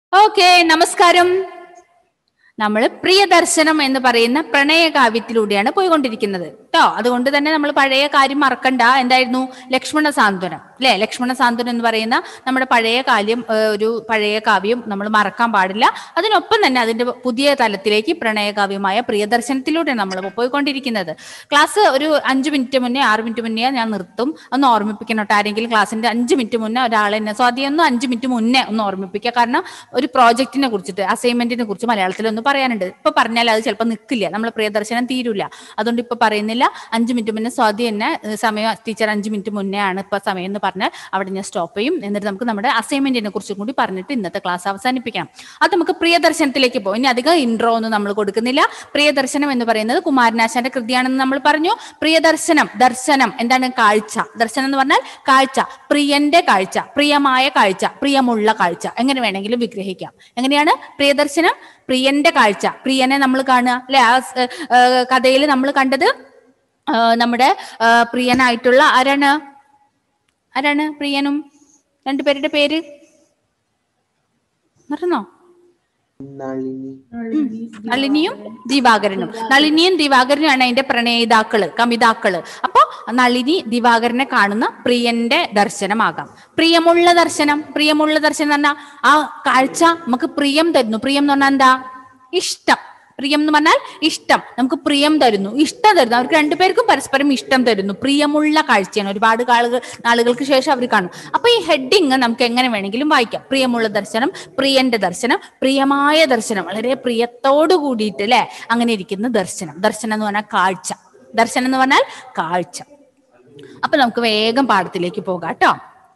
Okay നമസ്കാരം നമ്മൾ പ്രിയദർശനം എന്ന് പറയുന്ന പ്രണയകാവ്യത്തിലൂടെയാണ് പോയിക്കൊണ്ടിരിക്കുന്നത് കേട്ടോ അതുകൊണ്ട് തന്നെ നമ്മൾ പഴയ കാര്യം മറക്കണ്ട എന്തായിരുന്നു ലക്ഷ്മണ സാന്ത്വനം അല്ലെ ലക്ഷ്മണ സാന്ത്വനം എന്ന് പറയുന്ന നമ്മുടെ പഴയ കാര്യം ഏഹ്, ഒരു പഴയ കാവ്യം നമ്മൾ മറക്കാൻ പാടില്ല അതിനൊപ്പം തന്നെ അതിന്റെ പുതിയ തലത്തിലേക്ക് പ്രണയകാവ്യമായ പ്രിയദർശനത്തിലൂടെയാണ് നമ്മൾ പോയിക്കൊണ്ടിരിക്കുന്നത് ക്ലാസ് ഒരു അഞ്ച് മിനിറ്റ് മുന്നേ ആറ് മിനിറ്റ് മുന്നേ ഞാൻ നിർത്തും ഒന്ന് ഓർമ്മിപ്പിക്കണം കേട്ടോ ആരെങ്കിലും ക്ലാസ്സിന്റെ അഞ്ച് മിനിറ്റ് മുന്നേ ഒരാളെ എന്നെ സ്വാധീനം അഞ്ച് മിനിറ്റ് മുന്നേ ഒന്ന് ഓർമ്മിപ്പിക്കുക കാരണം ഒരു പ്രോജക്റ്റിനെ കുറിച്ചിട്ട് അസൈൻമെന്റിനെ കുറിച്ച് മലയാളത്തിൽ ഒന്ന് പറയാനുണ്ട് ഇപ്പൊ പറഞ്ഞാൽ അത് ചിലപ്പോൾ നിൽക്കില്ല നമ്മൾ പ്രിയദർശനം തീരൂല അതുകൊണ്ട് ഇപ്പൊ പറയുന്നില്ല അഞ്ച് മിനിറ്റ് മുന്നേ സ്വാതി തന്നെ ഏഹ്, സമയം ടീച്ചർ അഞ്ച് മിനിറ്റ് മുന്നേ ആണ് ഇപ്പൊ സമയം എന്ന് പറഞ്ഞാൽ അവിടെ ഞാൻ സ്റ്റോപ്പ് ചെയ്യും എന്നിട്ട് നമുക്ക് നമ്മുടെ അസൈൻമെന്റിനെ കുറിച്ചും കൂടി പറഞ്ഞിട്ട് ഇന്നത്തെ ക്ലാസ് അവസാനിപ്പിക്കണം അത് നമുക്ക് പ്രിയദർശനത്തിലേക്ക് പോകും ഇനി അധികം ഇൻട്രോ ഒന്നും നമ്മൾ കൊടുക്കുന്നില്ല പ്രിയദർശനം എന്ന് പറയുന്നത് കുമാരനാശാന്റെ കൃതിയാണെന്ന് നമ്മൾ പറഞ്ഞു പ്രിയദർശനം ദർശനം എന്താണ് കാഴ്ച ദർശനം എന്ന് പറഞ്ഞാൽ കാഴ്ച പ്രിയന്റെ കാഴ്ച പ്രിയമായ കാഴ്ച പ്രിയമുള്ള കാഴ്ച എങ്ങനെ വേണമെങ്കിലും വിഗ്രഹിക്കാം എങ്ങനെയാണ് പ്രിയദർശനം പ്രിയന്റെ കാഴ്ച പ്രിയനെ നമ്മൾ കാണുക അല്ലെ ആ കഥയിൽ നമ്മൾ കണ്ടത് ആ, നമ്മുടെ ആ, പ്രിയനായിട്ടുള്ള ആരാണ് ആരാണ് പ്രിയനും രണ്ടുപേരുടെ പേര് മറന്നോ നളിനി നളിനിയും ദിവാകരനും നളിനിയും ദിവാകരനുമാണ് അതിന്റെ പ്രണയിതാക്കള് കമിതാക്കള് അപ്പൊ നളിനി ദിവാകരനെ കാണുന്ന പ്രിയന്റെ ദർശനമാകാം പ്രിയമുള്ള ദർശനം പ്രിയമുള്ള ദർശനം എന്ന് പറഞ്ഞാൽ ആ കാഴ്ച നമുക്ക് പ്രിയം തരുന്നു പ്രിയം എന്ന് പറഞ്ഞാൽ എന്താ ഇഷ്ടം പ്രിയം എന്ന് പറഞ്ഞാൽ ഇഷ്ടം നമുക്ക് പ്രിയം തരുന്നു ഇഷ്ടം തരുന്നു അവർക്ക് രണ്ടുപേർക്കും പരസ്പരം ഇഷ്ടം തരുന്നു പ്രിയമുള്ള കാഴ്ചയാണ് ഒരുപാട് കാളുകൾ നാളുകൾക്ക് ശേഷം അവർ കാണും അപ്പൊ ഈ ഹെഡിങ് നമുക്ക് എങ്ങനെ വേണമെങ്കിലും വായിക്കാം പ്രിയമുള്ള ദർശനം പ്രിയന്റെ ദർശനം പ്രിയമായ ദർശനം വളരെ പ്രിയത്തോടു കൂടിയിട്ട് അല്ലെ അങ്ങനെ ഇരിക്കുന്ന ദർശനം ദർശനം എന്ന് പറഞ്ഞാൽ കാഴ്ച ദർശനം എന്ന് പറഞ്ഞാൽ കാഴ്ച അപ്പൊ നമുക്ക് വേഗം പാഠത്തിലേക്ക് പോകാം കേട്ടോ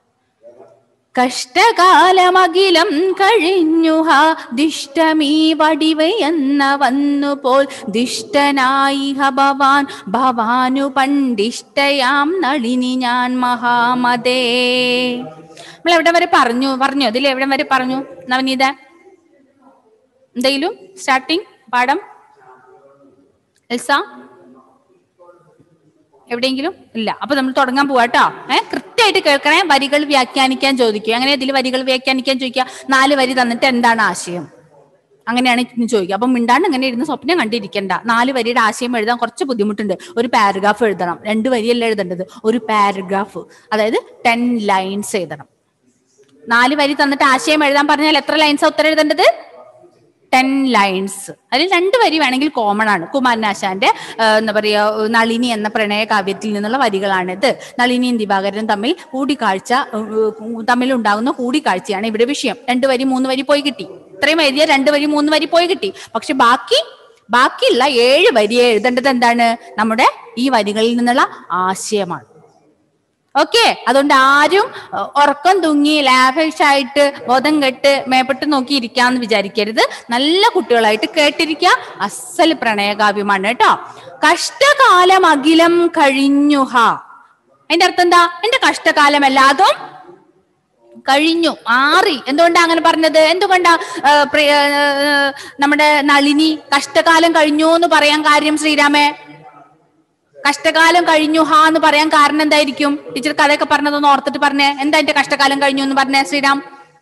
കഷ്ടകാലമകിലം കഴിഞ്ഞുഹ ദിഷ്ടമീ വടിവ് എന്ന വന്നുപോൽ ദിഷ്ടനായി ഹ ഭവാൻ ഭവാനു പണ്ടിഷ്ടയാം നളിനി ഞാൻ മഹാമതേ നമ്മൾ എവിടെ വരെ പറഞ്ഞു പറഞ്ഞു അതിൽ എവിടെ വരെ പറഞ്ഞു നവനീത എന്തെങ്കിലും സ്റ്റാർട്ടിങ് പാഠം എൽസ എവിടെയെങ്കിലും ഇല്ല അപ്പൊ നമ്മൾ തുടങ്ങാൻ പോവാ കേട്ടോ ഏഹ് കൃത്യമായിട്ട് കേൾക്കണേ വരികൾ വ്യാഖ്യാനിക്കാൻ ചോദിക്കുക അങ്ങനെ ഇതിൽ വരികൾ വ്യാഖ്യാനിക്കാൻ ചോദിക്കുക നാല് വരി തന്നിട്ട് എന്താണ് ആശയം അങ്ങനെയാണ് ഇനി ചോദിക്കുക അപ്പൊ മിണ്ടാണ്ട് ഇങ്ങനെ ഇരുന്ന് സ്വപ്നം കണ്ടിരിക്കണ്ട നാല് വരിയുടെ ആശയം എഴുതാൻ കുറച്ച് ബുദ്ധിമുട്ടുണ്ട് ഒരു പാരഗ്രാഫ് എഴുതണം രണ്ട് വരിയല്ല എഴുതേണ്ടത് ഒരു പാരഗ്രാഫ് അതായത് ടെൻ ലൈൻസ് എഴുതണം നാല് വരി തന്നിട്ട് ആശയം എഴുതാൻ പറഞ്ഞാൽ എത്ര ലൈൻസാ ഉത്തരം എഴുതേണ്ടത് ടെൻ ലൈൻസ് അതിൽ രണ്ട് വരി വേണമെങ്കിൽ കോമൺ ആണ് കുമാരനാശാന്റെ ആ, എന്താ പറയാ നളിനി എന്ന പ്രണയ കാവ്യത്തിൽ നിന്നുള്ള വരികളാണിത് നളിനിയും ദിവാകരനും തമ്മിൽ കൂടിക്കാഴ്ച ഉം, തമ്മിൽ ഉണ്ടാകുന്ന കൂടിക്കാഴ്ചയാണ് ഇവിടെ വിഷയം രണ്ട് വരി മൂന്ന് വരി പോയി കിട്ടി ഇത്രയും എഴുതിയ രണ്ട് വരി മൂന്ന് വരി പോയി കിട്ടി പക്ഷെ ബാക്കി ബാക്കിയുള്ള ഏഴ് വരി എഴുതേണ്ടത് എന്താണ് നമ്മുടെ ഈ വരികളിൽ നിന്നുള്ള ആശയമാണ് ഓക്കെ അതുകൊണ്ട് ആരും അഹ്, ഉറക്കം തൂങ്ങി ലാവിഷ് ആയിട്ട് ബോധം കെട്ട് മേപ്പെട്ട് നോക്കി ഇരിക്കാന്ന് വിചാരിക്കരുത് നല്ല കുട്ടികളായിട്ട് കേട്ടിരിക്കുക അസൽ പ്രണയകാവ്യമാണ് കേട്ടോ കഷ്ടകാലം അഖിലം കഴിഞ്ഞുഹ അതിന്റെ അർത്ഥം എന്താ എന്റെ കഷ്ടകാലം എല്ലാതും കഴിഞ്ഞു മാറി എന്തുകൊണ്ടാ അങ്ങനെ പറഞ്ഞത് എന്തുകൊണ്ടാ ആ, പ്രിയ- ആ, നമ്മുടെ നളിനി കഷ്ടകാലം കഴിഞ്ഞു എന്ന് പറയാൻ കാര്യം ശ്രീരാമേ കഷ്ടകാലം കഴിഞ്ഞു ഹാ എന്ന് പറയാൻ കാരണം എന്തായിരിക്കും ടീച്ചർ കഥയൊക്കെ പറഞ്ഞതൊന്ന് ഓർത്തിട്ട് പറഞ്ഞേ എന്താ എന്റെ കഷ്ടകാലം കഴിഞ്ഞു എന്ന് പറഞ്ഞേ ശ്രീരാം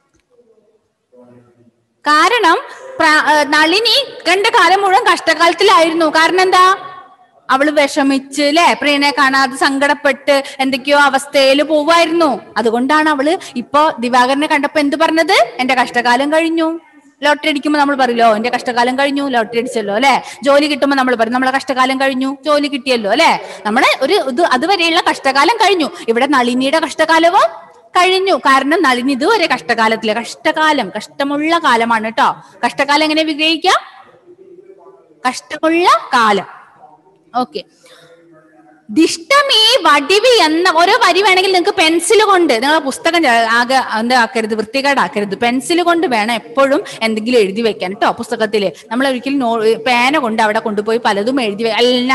കാരണം പ്ര- ഏർ നളിനി കണ്ട കാലം മുഴുവൻ കഷ്ടകാലത്തിലായിരുന്നു കാരണം എന്താ അവള് വിഷമിച്ച് അല്ലെ പ്രിയനെ കാണാതെ സങ്കടപ്പെട്ട് എന്തൊക്കെയോ അവസ്ഥയിൽ പോവായിരുന്നു അതുകൊണ്ടാണ് അവള് ഇപ്പൊ ദിവാകരനെ കണ്ടപ്പോ എന്ത് പറഞ്ഞത് എന്റെ കഷ്ടകാലം കഴിഞ്ഞു ലോട്ടറി അടിക്കുമ്പോ നമ്മൾ പറയല്ലോ എന്റെ കഷ്ടകാലം കഴിഞ്ഞു ലോട്ടറി അടിച്ചല്ലോ അല്ലെ ജോലി കിട്ടുമ്പോ നമ്മൾ പറയും നമ്മളെ കഷ്ടകാലം കഴിഞ്ഞു ജോലി കിട്ടിയല്ലോ അല്ലെ നമ്മുടെ ഒരു ഇത് അതുവരെയുള്ള കഷ്ടകാലം കഴിഞ്ഞു ഇവിടെ നളിനിയുടെ കഷ്ടകാലവും കഴിഞ്ഞു കാരണം നളിനി ഇതുവരെ കഷ്ടകാലത്തിലെ കഷ്ടകാലം കഷ്ടമുള്ള കാലമാണ് കേട്ടോ കഷ്ടകാലം എങ്ങനെ വിഗ്രഹിക്കാം കഷ്ടമുള്ള കാലം ഓക്കെ ദിഷ്ടമീ വടിവി എന്ന ഓരോ വരി വേണമെങ്കിൽ നിങ്ങൾക്ക് പെൻസിൽ കൊണ്ട് നിങ്ങളെ പുസ്തകം ച- ആകെ എന്താ ആക്കരുത് വൃത്തികേടാക്കരുത് പെൻസിൽ കൊണ്ട് വേണം എപ്പോഴും എന്തെങ്കിലും എഴുതി വെക്കാൻ കേട്ടോ പുസ്തകത്തില് നമ്മൾ ഒരിക്കലും നോ പേന കൊണ്ട് അവിടെ കൊണ്ടുപോയി പലതും എഴുതി വെ- അല്ല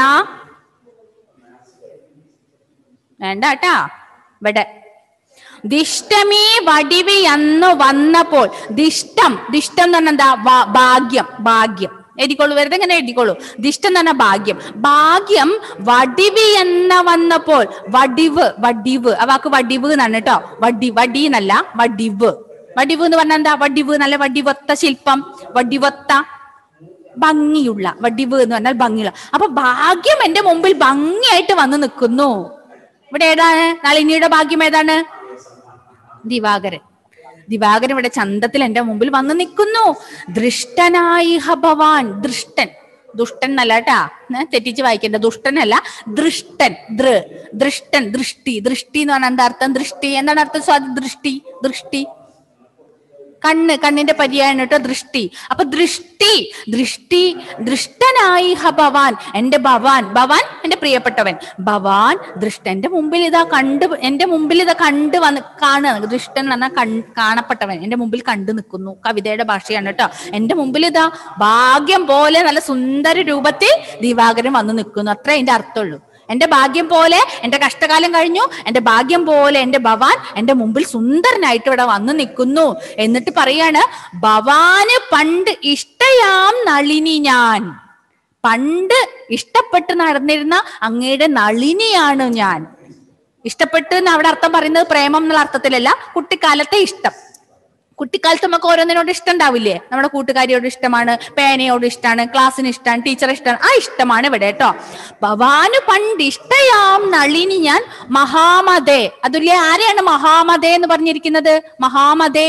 വേണ്ട കേട്ടാ ഇവിടെ ദിഷ്ടമീ വടിവി എന്ന് വന്നപ്പോൾ ദിഷ്ടം ദിഷ്ടം എന്ന് പറഞ്ഞാൽ എന്താ വാ- ഭാഗ്യം ഭാഗ്യം എഴുതിക്കോളൂ വെറുതെ ഇങ്ങനെ എഴുതിക്കോളൂ ദിഷ്ടം എന്ന് പറഞ്ഞാൽ ഭാഗ്യം ഭാഗ്യം വടിവി എന്ന വന്നപ്പോൾ വടിവ് വടിവ് ആ വാക്ക് വടിവ് എന്നാണ് കേട്ടോ വടി വടി എന്നല്ല വടിവ് വടിവ് എന്ന് പറഞ്ഞാൽ എന്താ വടിവ് നല്ല വടിവൊത്ത ശില്പം വടിവൊത്ത ഭംഗിയുള്ള വടിവ് എന്ന് പറഞ്ഞാൽ ഭംഗിയുള്ള അപ്പൊ ഭാഗ്യം എന്റെ മുമ്പിൽ ഭംഗിയായിട്ട് വന്ന് നിൽക്കുന്നു ഇവിടെ ഏതാണ് നളിനിയുടെ ഭാഗ്യം ഏതാണ് ദിവാകരൻ ദിവാകരൻ ഇവിടെ ചന്തത്തിൽ എന്റെ മുമ്പിൽ വന്ന് നിൽക്കുന്നു ദൃഷ്ടനായി ഹ ഭവാൻ ദൃഷ്ടൻ ദുഷ്ടൻ എന്നല്ല കേട്ടാ ഏ, തെറ്റിച്ച് വായിക്കേണ്ട ദുഷ്ടനല്ല ദൃഷ്ടൻ ദൃ ദൃഷ്ടൻ ദൃഷ്ടി ദൃഷ്ടി എന്ന് പറഞ്ഞാൽ എന്താ അർത്ഥം ദൃഷ്ടി എന്താണ് അർത്ഥം സ്വാതി ദൃഷ്ടി ദൃഷ്ടി കണ്ണ് കണ്ണിന്റെ പര്യായം കേട്ടോ ദൃഷ്ടി അപ്പൊ ദൃഷ്ടി ദൃഷ്ടി ദൃഷ്ടനായി ഹ ഭവാൻ എന്റെ ഭവാൻ ഭവാൻ എന്റെ പ്രിയപ്പെട്ടവൻ ഭവാൻ ദൃഷ്ട എന്റെ മുമ്പിൽ ഇതാ കണ്ട് എന്റെ മുമ്പിൽ ഇതാ കണ്ട് വന്ന് കാണുക ദൃഷ്ടൻ എന്ന് പറഞ്ഞാൽ കൺ കാണപ്പെട്ടവൻ എന്റെ മുമ്പിൽ കണ്ടു നിൽക്കുന്നു കവിതയുടെ ഭാഷയാണ് കേട്ടോ എന്റെ മുമ്പിൽ ഇതാ ഭാഗ്യം പോലെ നല്ല സുന്ദര രൂപത്തിൽ ദിവാകരൻ വന്ന് നിൽക്കുന്നു അത്രേ അതിന്റെ അർത്ഥമുള്ളൂ എന്റെ ഭാഗ്യം പോലെ എന്റെ കഷ്ടകാലം കഴിഞ്ഞു എന്റെ ഭാഗ്യം പോലെ എന്റെ ഭവാൻ എന്റെ മുമ്പിൽ സുന്ദരനായിട്ട് ഇവിടെ വന്നു നിൽക്കുന്നു എന്നിട്ട് പറയാണ് ഭവാന് പണ്ട് ഇഷ്ടയാം നളിനി ഞാൻ പണ്ട് ഇഷ്ടപ്പെട്ട് നടന്നിരുന്ന അങ്ങയുടെ നളിനിയാണ് ഞാൻ ഇഷ്ടപ്പെട്ട് എന്ന് അവിടെ അർത്ഥം പറയുന്നത് പ്രേമം എന്നുള്ള അർത്ഥത്തിലല്ല കുട്ടിക്കാലത്തെ ഇഷ്ടം കുട്ടിക്കാലത്ത് നമുക്ക് ഓരോന്നിനോട് ഇഷ്ടം ഉണ്ടാവില്ലേ നമ്മുടെ കൂട്ടുകാരിയോട് ഇഷ്ടമാണ് പേനയോട് ഇഷ്ടമാണ് ക്ലാസ്സിന് ഇഷ്ടമാണ് ടീച്ചറെ ഇഷ്ടമാണ് ആ ഇഷ്ടമാണ് ഇവിടെ കേട്ടോ ഭവാന് പണ്ട് ഇഷ്ടയാം നളിനി ഞാൻ മഹാമതേ അതുല്യ ആരെയാണ് മഹാമതേ എന്ന് പറഞ്ഞിരിക്കുന്നത് മഹാമതേ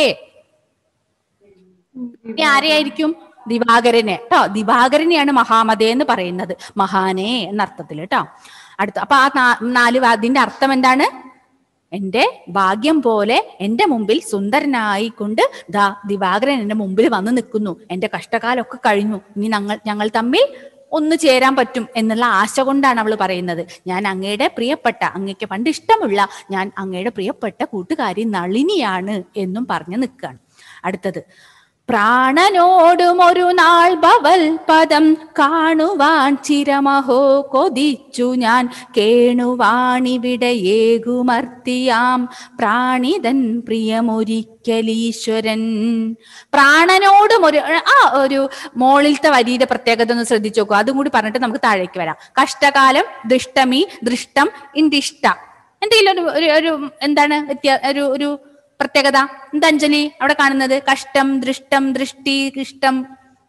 ഇനി ആരെയായിരിക്കും ദിവാകരനെ കേട്ടോ ദിവാകരനെയാണ് മഹാമതേ എന്ന് പറയുന്നത് മഹാനേ എന്ന അർത്ഥത്തിൽ കേട്ടോ അടുത്ത അപ്പൊ ആ നാ- നാല് വാദിന്റെ അർത്ഥം എന്താണ് എന്റെ ഭാഗ്യം പോലെ എന്റെ മുമ്പിൽ സുന്ദരനായി കൊണ്ട് ദാ ദിവാകരൻ എന്റെ മുമ്പിൽ വന്ന് നിൽക്കുന്നു എന്റെ കഷ്ടകാലമൊക്കെ കഴിഞ്ഞു ഇനി ഞങ്ങൾ ഞങ്ങൾ തമ്മിൽ ഒന്ന് ചേരാൻ പറ്റും എന്നുള്ള ആശ കൊണ്ടാണ് അവൾ പറയുന്നത് ഞാൻ അങ്ങയുടെ പ്രിയപ്പെട്ട അങ്ങയ്ക്ക് പണ്ട് ഇഷ്ടമുള്ള ഞാൻ അങ്ങയുടെ പ്രിയപ്പെട്ട കൂട്ടുകാരി നളിനിയാണ് എന്നും പറഞ്ഞു നിൽക്കുകയാണ് അടുത്തത് പ്രാണനോടും ഒരു നാൾ ഭവൽ പദം കാണുവാൻ ചിരമഹോ കൊതിച്ചു ഞാൻ കേണുവാണിവിടെ ഏകുമർത്തിയാം പ്രാണിതൻ പ്രിയമൊരിക്കലീശ്വരൻ പ്രാണനോടും ഒരു ആ ഒരു മോളിലത്തെ വരിയുടെ പ്രത്യേകത ഒന്ന് ശ്രദ്ധിച്ചു നോക്കൂ അതും കൂടി പറഞ്ഞിട്ട് നമുക്ക് താഴേക്ക് വരാം കഷ്ടകാലം ദൃഷ്ടമി ദൃഷ്ടം ഇൻഡിഷ്ട എന്തെങ്കിലും ഒരു ഒരു ഒരു എന്താണ് വ്യത്യാ ഒരു ഒരു പ്രത്യേകത എന്താ അഞ്ജലി അവിടെ കാണുന്നത് കഷ്ടം ദൃഷ്ടം ദൃഷ്ടി ഇഷ്ടം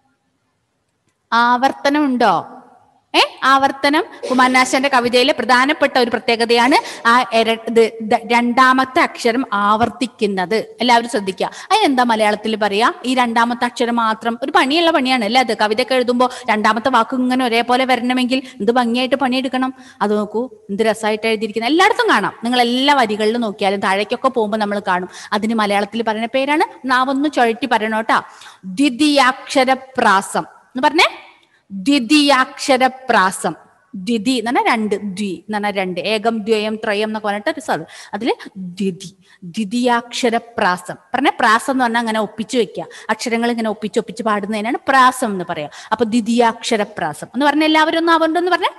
ആവർത്തനം ഉണ്ടോ ഏ ആവർത്തനം കുമാരനാശന്റെ കവിതയിലെ പ്രധാനപ്പെട്ട ഒരു പ്രത്യേകതയാണ് ആ എര ഇത് ദ- രണ്ടാമത്തെ അക്ഷരം ആവർത്തിക്കുന്നത് എല്ലാവരും ശ്രദ്ധിക്കുക അതിനെന്താ മലയാളത്തിൽ പറയാ ഈ രണ്ടാമത്തെ അക്ഷരം മാത്രം ഒരു പണിയുള്ള പണിയാണ് അല്ലേ അത് കവിതയൊക്കെ എഴുതുമ്പോൾ രണ്ടാമത്തെ വാക്ക് ഇങ്ങനെ ഒരേപോലെ വരണമെങ്കിൽ എന്ത് ഭംഗിയായിട്ട് പണിയെടുക്കണം അത് നോക്കൂ എന്ത് രസമായിട്ട് എഴുതിയിരിക്കുന്നത് എല്ലായിടത്തും കാണാം നിങ്ങൾ എല്ലാ വരികളിലും നോക്കിയാലും താഴേക്കൊക്കെ പോകുമ്പോൾ നമ്മൾ കാണും അതിന് മലയാളത്തിൽ പറയുന്ന പേരാണ് നാവൊന്ന് ചുഴറ്റി പറയണോട്ടാ ദ്വിതീയാക്ഷരപ്രാസം എന്ന് പറഞ്ഞേ ദ്വിതീയാക്ഷരപ്രാസം ദ്വിതി എന്ന് പറഞ്ഞാൽ രണ്ട് ദ്വി എന്ന് പറഞ്ഞാൽ രണ്ട് ഏകം ദ്വയം ത്രയം എന്നൊക്കെ പറഞ്ഞിട്ട് ഒരു സ്ഥലം അതില് ദ്വിതി ദ്വിതീയാക്ഷരപ്രാസം പറഞ്ഞ പ്രാസം എന്ന് പറഞ്ഞാൽ അങ്ങനെ ഒപ്പിച്ചു വെക്കുക അക്ഷരങ്ങൾ ഇങ്ങനെ ഒപ്പിച്ച് ഒപ്പിച്ച് പാടുന്നതിനാണ് പ്രാസം എന്ന് പറയാം അപ്പൊ ദ്വിതീയാക്ഷരപ്രാസം എന്ന് പറഞ്ഞ എല്ലാവരും ഒന്ന് അവണ്ടെന്ന് പറഞ്ഞേ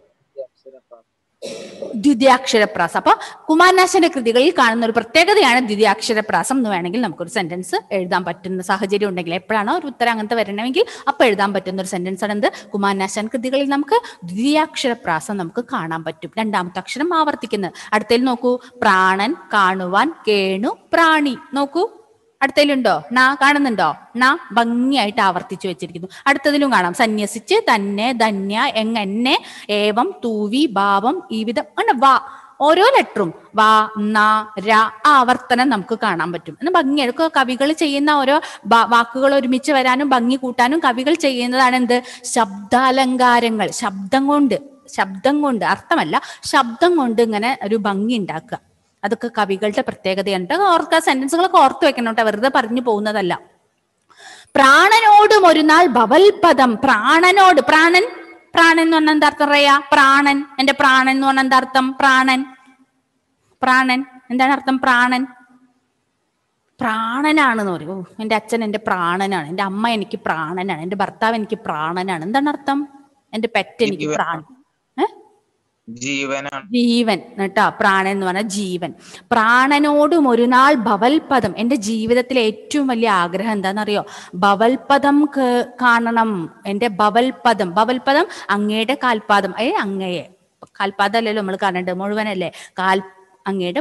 ദ്വിതീയാക്ഷരപ്രാസം അപ്പൊ കുമാരനാശന്റെ കൃതികളിൽ കാണുന്ന ഒരു പ്രത്യേകതയാണ് ദ്വിതീയാക്ഷരപ്രാസം എന്ന് വേണമെങ്കിൽ നമുക്കൊരു സെന്റൻസ് എഴുതാൻ പറ്റുന്ന സാഹചര്യം ഉണ്ടെങ്കിൽ എപ്പോഴാണോ ഒരു ഉത്തരം അങ്ങനത്തെ വരണമെങ്കിൽ അപ്പൊ എഴുതാൻ പറ്റുന്ന ഒരു സെന്റൻസ് ആണ് എന്ത് കുമാരനാശൻ കൃതികളിൽ നമുക്ക് ദ്വിതീയാക്ഷരപ്രാസം നമുക്ക് കാണാൻ പറ്റും രണ്ടാമത്തെ അക്ഷരം ആവർത്തിക്കുന്നത് അടുത്തതിൽ നോക്കൂ പ്രാണൻ കാണുവാൻ കേണു പ്രാണി നോക്കൂ അടുത്തതിലുണ്ടോ നാ കാണുന്നുണ്ടോ നാ ഭംഗിയായിട്ട് ആവർത്തിച്ചു വെച്ചിരിക്കുന്നു അടുത്തതിലും കാണാം സന്യസിച്ച് തന്നെ ധന്യ എങ്ങനെ ഏവം തൂവി ഭാവം ഈ വിധം ആണ് വാ ഓരോ ലെറ്ററും വാ ന ര ആവർത്തനം നമുക്ക് കാണാൻ പറ്റും എന്ന് ഭംഗിയായിട്ട് കവികൾ ചെയ്യുന്ന ഓരോ ബ- വാക്കുകൾ ഒരുമിച്ച് വരാനും ഭംഗി കൂട്ടാനും കവികൾ ചെയ്യുന്നതാണ് എന്ത് ശബ്ദാലങ്കാരങ്ങൾ ശബ്ദം കൊണ്ട് ശബ്ദം കൊണ്ട് അർത്ഥമല്ല ശബ്ദം കൊണ്ട് ഇങ്ങനെ ഒരു ഭംഗി ഉണ്ടാക്കുക അതൊക്കെ കവികളുടെ പ്രത്യേകതയാണ് ട്ടോ. ഓർക്കുക സെന്റൻസുകളൊക്കെ ഓർത്ത് വെക്കണം കേട്ടോ വെറുതെ പറഞ്ഞു പോകുന്നതല്ല പ്രാണനോടും ഒരു നാൾ ഭവൽപദം പ്രാണനോട് പ്രാണൻ പ്രാണൻ എന്ന് പറഞ്ഞാൽ എന്താ അർത്ഥം പറയാ പ്രാണൻ എന്റെ പ്രാണൻ എന്ന് പറഞ്ഞാൽ എന്താ അർത്ഥം പ്രാണൻ പ്രാണൻ എന്താണ് അർത്ഥം പ്രാണൻ പ്രാണനാണെന്ന് പറയും ഓ എന്റെ അച്ഛൻ എന്റെ പ്രാണനാണ് എന്റെ അമ്മ എനിക്ക് പ്രാണനാണ് എന്റെ ഭർത്താവ് എനിക്ക് പ്രാണനാണ് എന്താണ് അർത്ഥം എന്റെ പെറ്റ് എനിക്ക് ജീവൻ. പ്രാണൻ ഏ ജീവനാണ് ജീവൻ കേട്ടോ പ്രാണൻ എന്ന് പറഞ്ഞാൽ ജീവൻ പ്രാണനോടും ഒരു നാൾ ഭവൽപദം എന്റെ ജീവിതത്തിലെ ഏറ്റവും വലിയ ആഗ്രഹം എന്താണെന്നറിയോ ഭവൽപദം കേ- കാണണം എന്റെ ഭവൽപദം ഭവൽപദം അങ്ങയുടെ കാൽപാദം ഏ അങ്ങയെ കാൽപാദം അല്ലല്ലോ നമ്മൾ കാണേണ്ടത് മുഴുവനല്ലേ കാൽ അങ്ങയുടെ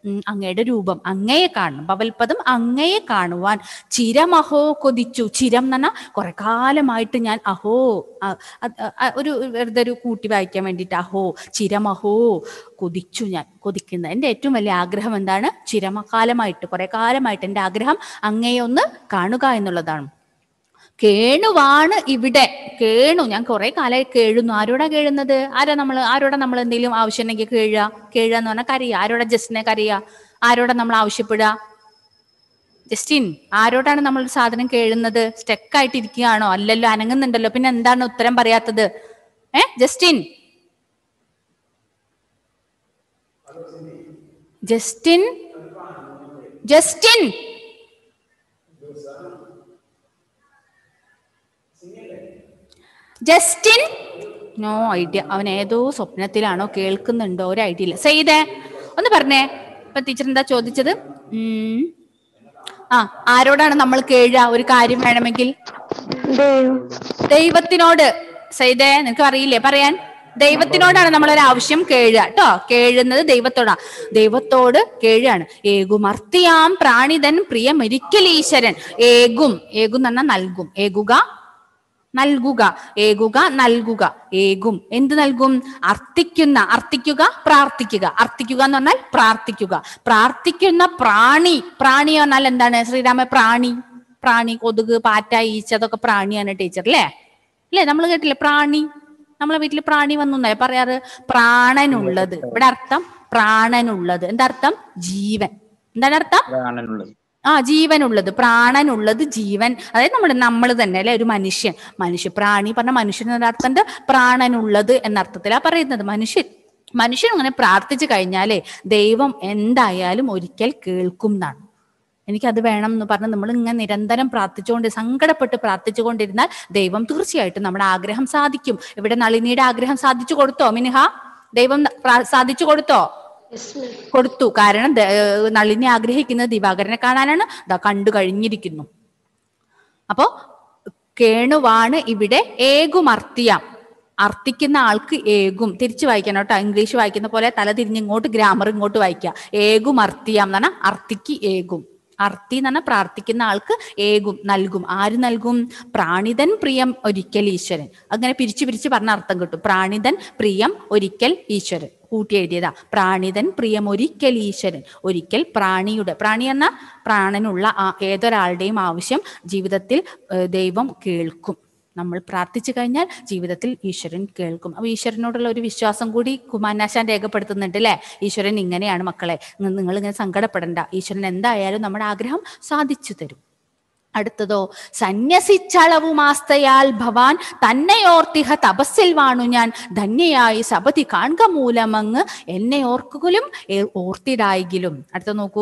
ഉം, അങ്ങയുടെ രൂപം അങ്ങയെ കാണണം ഭവൽപദം അങ്ങയെ കാണുവാൻ ചിരമഹോ കൊതിച്ചു ചിരം എന്ന് പറഞ്ഞാൽ കുറെ കാലമായിട്ട് ഞാൻ അഹോ അ, അത്, അ, ഒരു വെറുതെ ഒരു കൂട്ടി വായിക്കാൻ വേണ്ടിയിട്ട് അഹോ ചിരമഹോ കൊതിച്ചു ഞാൻ കൊതിക്കുന്ന എൻ്റെ ഏറ്റവും വലിയ ആഗ്രഹം എന്താണ് ചിരമകാലമായിട്ട് കുറെ കാലമായിട്ട് എൻ്റെ ആഗ്രഹം അങ്ങയെ ഒന്ന് കാണുക എന്നുള്ളതാണ് കേണുവാണ് ഇവിടെ കേണു ഞാൻ കുറെ കാലമായി കേഴുന്നു ആരോടാ കേഴുന്നത് ആരാ നമ്മൾ ആരോടാ നമ്മൾ എന്തെങ്കിലും ആവശ്യം ഉണ്ടെങ്കിൽ കേഴുക കേഴുക എന്ന് പറഞ്ഞാൽ കരയുക ആരോടാ ജസ്റ്റിനെ കരയുക ആരോടാ നമ്മൾ ആവശ്യപ്പെടുക ജസ്റ്റിൻ ആരോടാണ് നമ്മൾ ഒരു സാധനം കേഴുന്നത് സ്റ്റെക്കായിട്ട് ഇരിക്കുകയാണോ അല്ലല്ലോ അനങ്ങുന്നുണ്ടല്ലോ പിന്നെ എന്താണ് ഉത്തരം പറയാത്തത് ഏ Justin Justin Justin Justin no idea അവൻ ഏതോ സ്വപ്നത്തിലാണോ കേൾക്കുന്നുണ്ടോ ഒരു ഐഡിയ ഇല്ല സെയ്തേ ഒന്ന് പറഞ്ഞേ ഇപ്പൊ ടീച്ചർ എന്താ ചോദിച്ചത് ഉം. ആ ആരോടാണ് നമ്മൾ കേഴുക ഒരു കാര്യം വേണമെങ്കിൽ ദൈവത്തിനോട് സെയ്തേ നിനക്ക് അറിയില്ലേ പറയാൻ ദൈവത്തിനോടാണ് നമ്മളൊരു ആവശ്യം കേഴുക കേട്ടോ കേഴുന്നത് ദൈവത്തോടാ ദൈവത്തോട് കേഴുകയാണ് ഏകുമർത്തിയാം പ്രാണിതൻ പ്രിയമൊരിക്കലീശ്വരൻ ഏകും ഏകും എന്ന് പറഞ്ഞാൽ നൽകും ഏകുക നൽകുക ഏകുക നൽകുക ഏകും എന്ത് നൽകും അർത്ഥിക്കുന്ന അർത്ഥിക്കുക പ്രാർത്ഥിക്കുക അർത്ഥിക്കുക എന്ന് പറഞ്ഞാൽ പ്രാർത്ഥിക്കുക പ്രാർത്ഥിക്കുന്ന പ്രാണി പ്രാണി പറഞ്ഞാൽ എന്താണ് ശ്രീരാമ പ്രാണി പ്രാണി കൊതുക് പാറ്റ ഈച്ച അതൊക്കെ പ്രാണിയാണ് ടീച്ചർ അല്ലേ അല്ലേ നമ്മൾ കേട്ടില്ലേ പ്രാണി നമ്മളെ വീട്ടിൽ പ്രാണി വന്നു എന്നല്ലേ പറയാറ് പ്രാണനുള്ളത് ഇവിടെ അർത്ഥം പ്രാണനുള്ളത് എന്താ അർത്ഥം ജീവൻ എന്താണ് അർത്ഥം പ്രാണനുള്ളത് ആ ജീവനുള്ളത് പ്രാണനുള്ളത് ജീവൻ അതായത് നമ്മൾ നമ്മൾ തന്നെ അല്ലെ ഒരു മനുഷ്യൻ മനുഷ്യ പ്രാണി പറഞ്ഞ മനുഷ്യൻ എന്ന അർത്ഥം പ്രാണനുള്ളത് എന്ന അർത്ഥത്തിലാ പറയുന്നത് മനുഷ്യൻ മനുഷ്യൻ അങ്ങനെ പ്രാർത്ഥിച്ചു കഴിഞ്ഞാലേ ദൈവം എന്തായാലും ഒരിക്കൽ കേൾക്കും എന്നാണ് എനിക്കത് വേണം എന്ന് പറഞ്ഞ് നമ്മൾ ഇങ്ങനെ നിരന്തരം പ്രാർത്ഥിച്ചുകൊണ്ട് സങ്കടപ്പെട്ട് പ്രാർത്ഥിച്ചുകൊണ്ടിരുന്നാൽ ദൈവം തീർച്ചയായിട്ടും നമ്മുടെ ആഗ്രഹം സാധിക്കും ഇവിടെ നളിനിയുടെ ആഗ്രഹം സാധിച്ചു കൊടുത്തോ മിനിഹ ദൈവം പ്രാ- സാധിച്ചു കൊടുത്തോ കൊടുത്തു കാരണം ദ- ഏഹ് നളിനി ആഗ്രഹിക്കുന്നത് ദിവാകരനെ കാണാനാണ് ദാ കണ്ടു കഴിഞ്ഞിരിക്കുന്നു അപ്പോ കേണുവാണ് ഇവിടെ ഏകുമർത്തിയാം അർത്ഥിക്കുന്ന ആൾക്ക് ഏകും തിരിച്ചു വായിക്കണം കേട്ടോ ഇംഗ്ലീഷ് വായിക്കുന്ന പോലെ തല തിരിഞ്ഞ് ഇങ്ങോട്ട് ഗ്രാമർ ഇങ്ങോട്ട് വായിക്കുക ഏകുമർത്തിയാം എന്ന് പറഞ്ഞാൽ അർത്ഥിക്ക് ഏകും അർത്ഥി എന്ന് പറഞ്ഞാൽ പ്രാർത്ഥിക്കുന്ന ആൾക്ക് ഏകും നൽകും ആര് നൽകും പ്രാണിതൻ പ്രിയം ഒരിക്കൽ ഈശ്വരൻ അങ്ങനെ പിരിച്ചു പിരിച്ച് പറഞ്ഞ അർത്ഥം കിട്ടും പ്രാണിതൻ പ്രിയം ഒരിക്കൽ ഈശ്വരൻ കൂട്ടി എഴുതിയതാ പ്രാണിതൻ പ്രിയം ഒരിക്കൽ ഈശ്വരൻ ഒരിക്കൽ പ്രാണിയുടെ പ്രാണി എന്ന പ്രാണനുള്ള ആ ഏതൊരാളുടെയും ആവശ്യം ജീവിതത്തിൽ ഏഹ്, ദൈവം കേൾക്കും നമ്മൾ പ്രാർത്ഥിച്ചു കഴിഞ്ഞാൽ ജീവിതത്തിൽ ഈശ്വരൻ കേൾക്കും അപ്പൊ ഈശ്വരനോടുള്ള ഒരു വിശ്വാസം കൂടി കുമാരനാശാൻ രേഖപ്പെടുത്തുന്നുണ്ട് അല്ലെ ഈശ്വരൻ ഇങ്ങനെയാണ് മക്കളെ നിങ്ങൾ ഇങ്ങനെ സങ്കടപ്പെടണ്ട ഈശ്വരൻ എന്തായാലും നമ്മുടെ ആഗ്രഹം സാധിച്ചു തരും അടുത്തതോ സന്യസിച്ചളവുമാസ്തയാൽ ഭവാൻ തന്നെയോർത്തിഹ തപസ്സിൽ വാണു ഞാൻ ധന്യയായി സപതി കാൺക മൂലമങ്ങ് എന്നെ ഓർക്കുകലും ഏ- ഓർത്തിടായെങ്കിലും അടുത്ത നോക്കൂ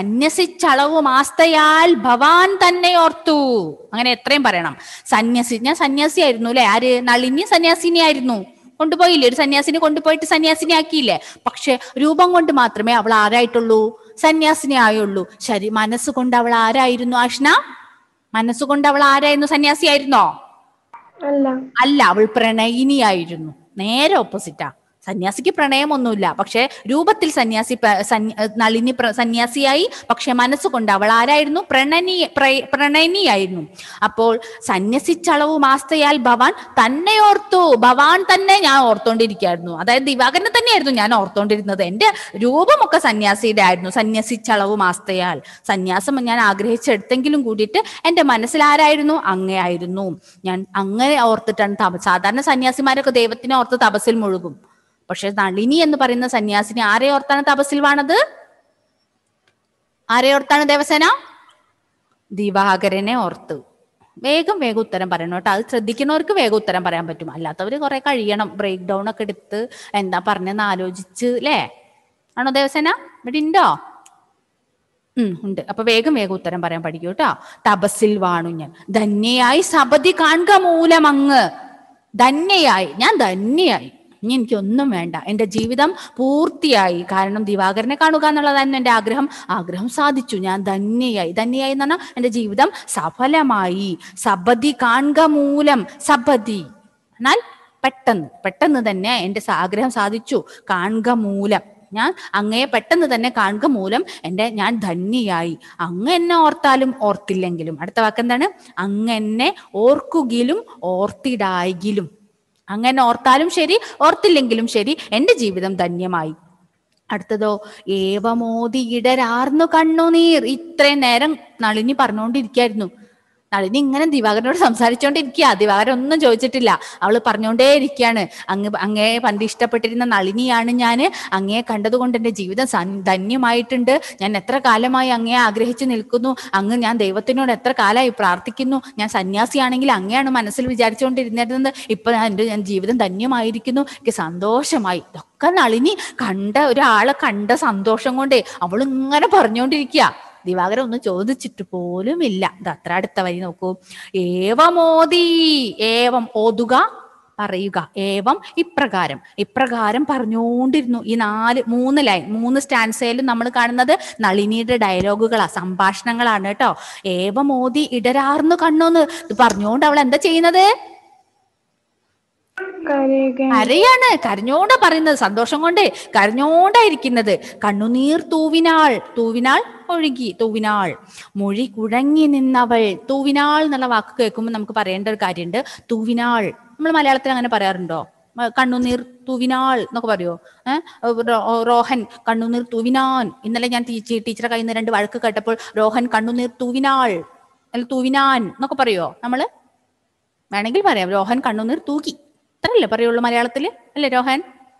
സന്യസിച്ചളവുമാസ്തയാൽ ഭവാൻ തന്നെ ഓർത്തു അങ്ങനെ എത്രയും പറയണം സന്യസി ഞാൻ സന്യാസിയായിരുന്നു അല്ലെ ആര് നളിനി സന്യാസിനി ആയിരുന്നു കൊണ്ടുപോയില്ലേ ഒരു സന്യാസിനെ കൊണ്ടുപോയിട്ട് സന്യാസിനി ആക്കിയില്ലേ പക്ഷെ രൂപം കൊണ്ട് മാത്രമേ അവൾ ആരായിട്ടുള്ളൂ സന്യാസിനി ആയുള്ളൂ ശരി മനസ്സുകൊണ്ട് അവൾ ആരായിരുന്നു ആഷ്ന മനസ്സുകൊണ്ട് അവൾ ആരായിരുന്നു സന്യാസിയായിരുന്നോ അല്ല അല്ല അവൾ പ്രണയിനിയായിരുന്നു നേരെ ഓപ്പോസിറ്റാ സന്യാസിക്ക് പ്രണയമൊന്നുമില്ല പക്ഷെ രൂപത്തിൽ സന്യാസി പ്ര- സന്യ- നളിനി പ്ര- സന്യാസിയായി പക്ഷെ മനസ്സുകൊണ്ട് അവൾ ആരായിരുന്നു പ്രണനി പ്ര- പ്രണയിനിയായിരുന്നു അപ്പോൾ സന്യസിച്ചളവ് മാസ്തയാൽ ഭവാൻ തന്നെ ഓർത്തു ഭവാൻ തന്നെ ഞാൻ ഓർത്തോണ്ടിരിക്കുകയായിരുന്നു അതായത് ദിവാകരനെ തന്നെയായിരുന്നു ഞാൻ ഓർത്തോണ്ടിരുന്നത് എന്റെ രൂപമൊക്കെ സന്യാസിയുടെ ആയിരുന്നു സന്യസിച്ചളവ് മാസ്തയാൽ സന്യാസം ഞാൻ ആഗ്രഹിച്ചെടുത്തെങ്കിലും കൂടിയിട്ട് എന്റെ മനസ്സിൽ ആരായിരുന്നു അങ്ങയായിരുന്നു ഞാൻ അങ്ങനെ ഓർത്തിട്ടാണ് തപ സാധാരണ സന്യാസിമാരൊക്കെ ദൈവത്തിനെ ഓർത്ത് തപസ്സിൽ മുഴുകും പക്ഷെ നളിനി എന്ന് പറയുന്ന സന്യാസിനി ആരെ ഓർത്താണ് തപസ്സിൽ വാണത് ആരെ ഓർത്താണ് ദേവസേന ദിവാകരനെ ഓർത്തു വേഗം വേഗം ഉത്തരം പറയണം കേട്ടോ അത് ശ്രദ്ധിക്കുന്നവർക്ക് വേഗം ഉത്തരം പറയാൻ പറ്റും അല്ലാത്തവര് കുറെ കഴിയണം ബ്രേക്ക് ഡൗൺ ഒക്കെ എടുത്ത് എന്താ പറഞ്ഞെന്ന് ആലോചിച്ച് അല്ലേ ആണോ ദേവസേന ഇവിടെ ഉണ്ടോ ഉം ഉണ്ട് അപ്പൊ വേഗം വേഗം ഉത്തരം പറയാൻ പഠിക്കൂ കേട്ടോ തപസ്സിൽ വാണു ഞാൻ ധന്യയായി സപതി കാണുക മൂലമങ്ങ് ധന്യയായി ഞാൻ ധന്യയായി ഇനി എനിക്കൊന്നും വേണ്ട എന്റെ ജീവിതം പൂർത്തിയായി കാരണം ദിവാകരനെ കാണുക എന്നുള്ളതായിരുന്നു എന്റെ ആഗ്രഹം ആഗ്രഹം സാധിച്ചു ഞാൻ ധന്യയായി ധന്യയായി എന്ന് പറഞ്ഞാൽ എന്റെ ജീവിതം സഫലമായി സബതി കാണുക മൂലം സബതി എന്നാൽ പെട്ടെന്ന് പെട്ടെന്ന് തന്നെ എന്റെ സ- ആഗ്രഹം സാധിച്ചു കാണുക മൂലം ഞാൻ അങ്ങയെ പെട്ടെന്ന് തന്നെ കാണുക മൂലം എൻ്റെ ഞാൻ ധന്യയായി അങ്ങ് എന്നെ ഓർത്താലും ഓർത്തില്ലെങ്കിലും അടുത്ത വാക്ക് എന്താണ് അങ്ങ് എന്നെ ഓർക്കുകിലും ഓർത്തിടായെങ്കിലും അങ്ങനെ ഓർത്താലും ശരി ഓർത്തില്ലെങ്കിലും ശരി എൻ്റെ ജീവിതം ധന്യമായി അടുത്തതോ ഏവമോദി ഇടരാർന്നു കണ്ണുനീർ ഇത്രയും നേരം നളിനി പറഞ്ഞുകൊണ്ടിരിക്കായിരുന്നു നളിനി ഇങ്ങനെ ദിവാകരനോട് സംസാരിച്ചുകൊണ്ടിരിക്കുക ദിവാകരൻ ഒന്നും ചോദിച്ചിട്ടില്ല അവള് പറഞ്ഞുകൊണ്ടേ ഇരിക്കുകയാണ് അങ്ങ് അങ്ങേ പണ്ട് ഇഷ്ടപ്പെട്ടിരുന്ന നളിനിയാണ് ഞാൻ അങ്ങയെ കണ്ടതുകൊണ്ട് എൻ്റെ ജീവിതം സൻ- ധന്യമായിട്ടുണ്ട് ഞാൻ എത്ര കാലമായി അങ്ങയെ ആഗ്രഹിച്ചു നിൽക്കുന്നു അങ്ങ് ഞാൻ ദൈവത്തിനോട് എത്ര കാലമായി പ്രാർത്ഥിക്കുന്നു ഞാൻ സന്യാസിയാണെങ്കിൽ അങ്ങയാണ് മനസ്സിൽ വിചാരിച്ചുകൊണ്ടിരുന്നിരുന്നത് ഇപ്പൊ ഞാൻ എൻ്റെ ഞാൻ ജീവിതം ധന്യമായിരിക്കുന്നു എനിക്ക് സന്തോഷമായി ഇതൊക്കെ നളിനി കണ്ട ഒരാളെ കണ്ട സന്തോഷം കൊണ്ടേ അവൾ ഇങ്ങനെ പറഞ്ഞുകൊണ്ടിരിക്കുക ദിവാകരൻ ഒന്നും ചോദിച്ചിട്ട് പോലുമില്ല ഇത് അത്ര അടുത്ത വരി നോക്കൂ ഏവമോദി ഏവം ഓതുക പറയുക ഏവം ഇപ്രകാരം ഇപ്രകാരം പറഞ്ഞുകൊണ്ടിരുന്നു ഈ നാല് മൂന്ന് ലൈൻ മൂന്ന് സ്റ്റാൻസയിലും നമ്മൾ കാണുന്നത് നളിനിയുടെ ഡയലോഗുകളാ സംഭാഷണങ്ങളാണ് കേട്ടോ ഏവമോദി ഇടരാർന്നു കണ്ണോന്ന് ഇത് പറഞ്ഞുകൊണ്ട് അവൾ എന്താ ചെയ്യുന്നത് കരയാണ് കരഞ്ഞോണ്ടാ പറയുന്നത് സന്തോഷം കൊണ്ട് കരഞ്ഞോണ്ടായിരിക്കുന്നത് കണ്ണുനീർ തൂവിനാൾ തൂവിനാൾ ഒഴുകി തൂവിനാൾ മൊഴി കുഴങ്ങി നിന്നവൾ തൂവിനാൾ എന്നുള്ള വാക്ക് കേൾക്കുമ്പോൾ നമുക്ക് പറയേണ്ട ഒരു കാര്യമുണ്ട് തൂവിനാൾ നമ്മൾ മലയാളത്തിൽ അങ്ങനെ പറയാറുണ്ടോ മ- കണ്ണുനീർ തൂവിനാൾ എന്നൊക്കെ പറയോ ഏഹ് റോഹൻ കണ്ണുനീർ തൂവിനാൻ ഇന്നലെ ഞാൻ ടീച്ചർ ടീച്ചറെ കയ്യിൽ നിന്ന് രണ്ട് വഴക്ക് കേട്ടപ്പോൾ റോഹൻ കണ്ണുനീർ തൂവിനാൾ അല്ല തൂവിനാൻ എന്നൊക്കെ പറയോ നമ്മള് വേണമെങ്കിൽ പറയാം രോഹൻ കണ്ണുനീർ തൂക്കി അത്രല്ലേ പറയുള്ളൂ മലയാളത്തില് അല്ലേ രോഹൻ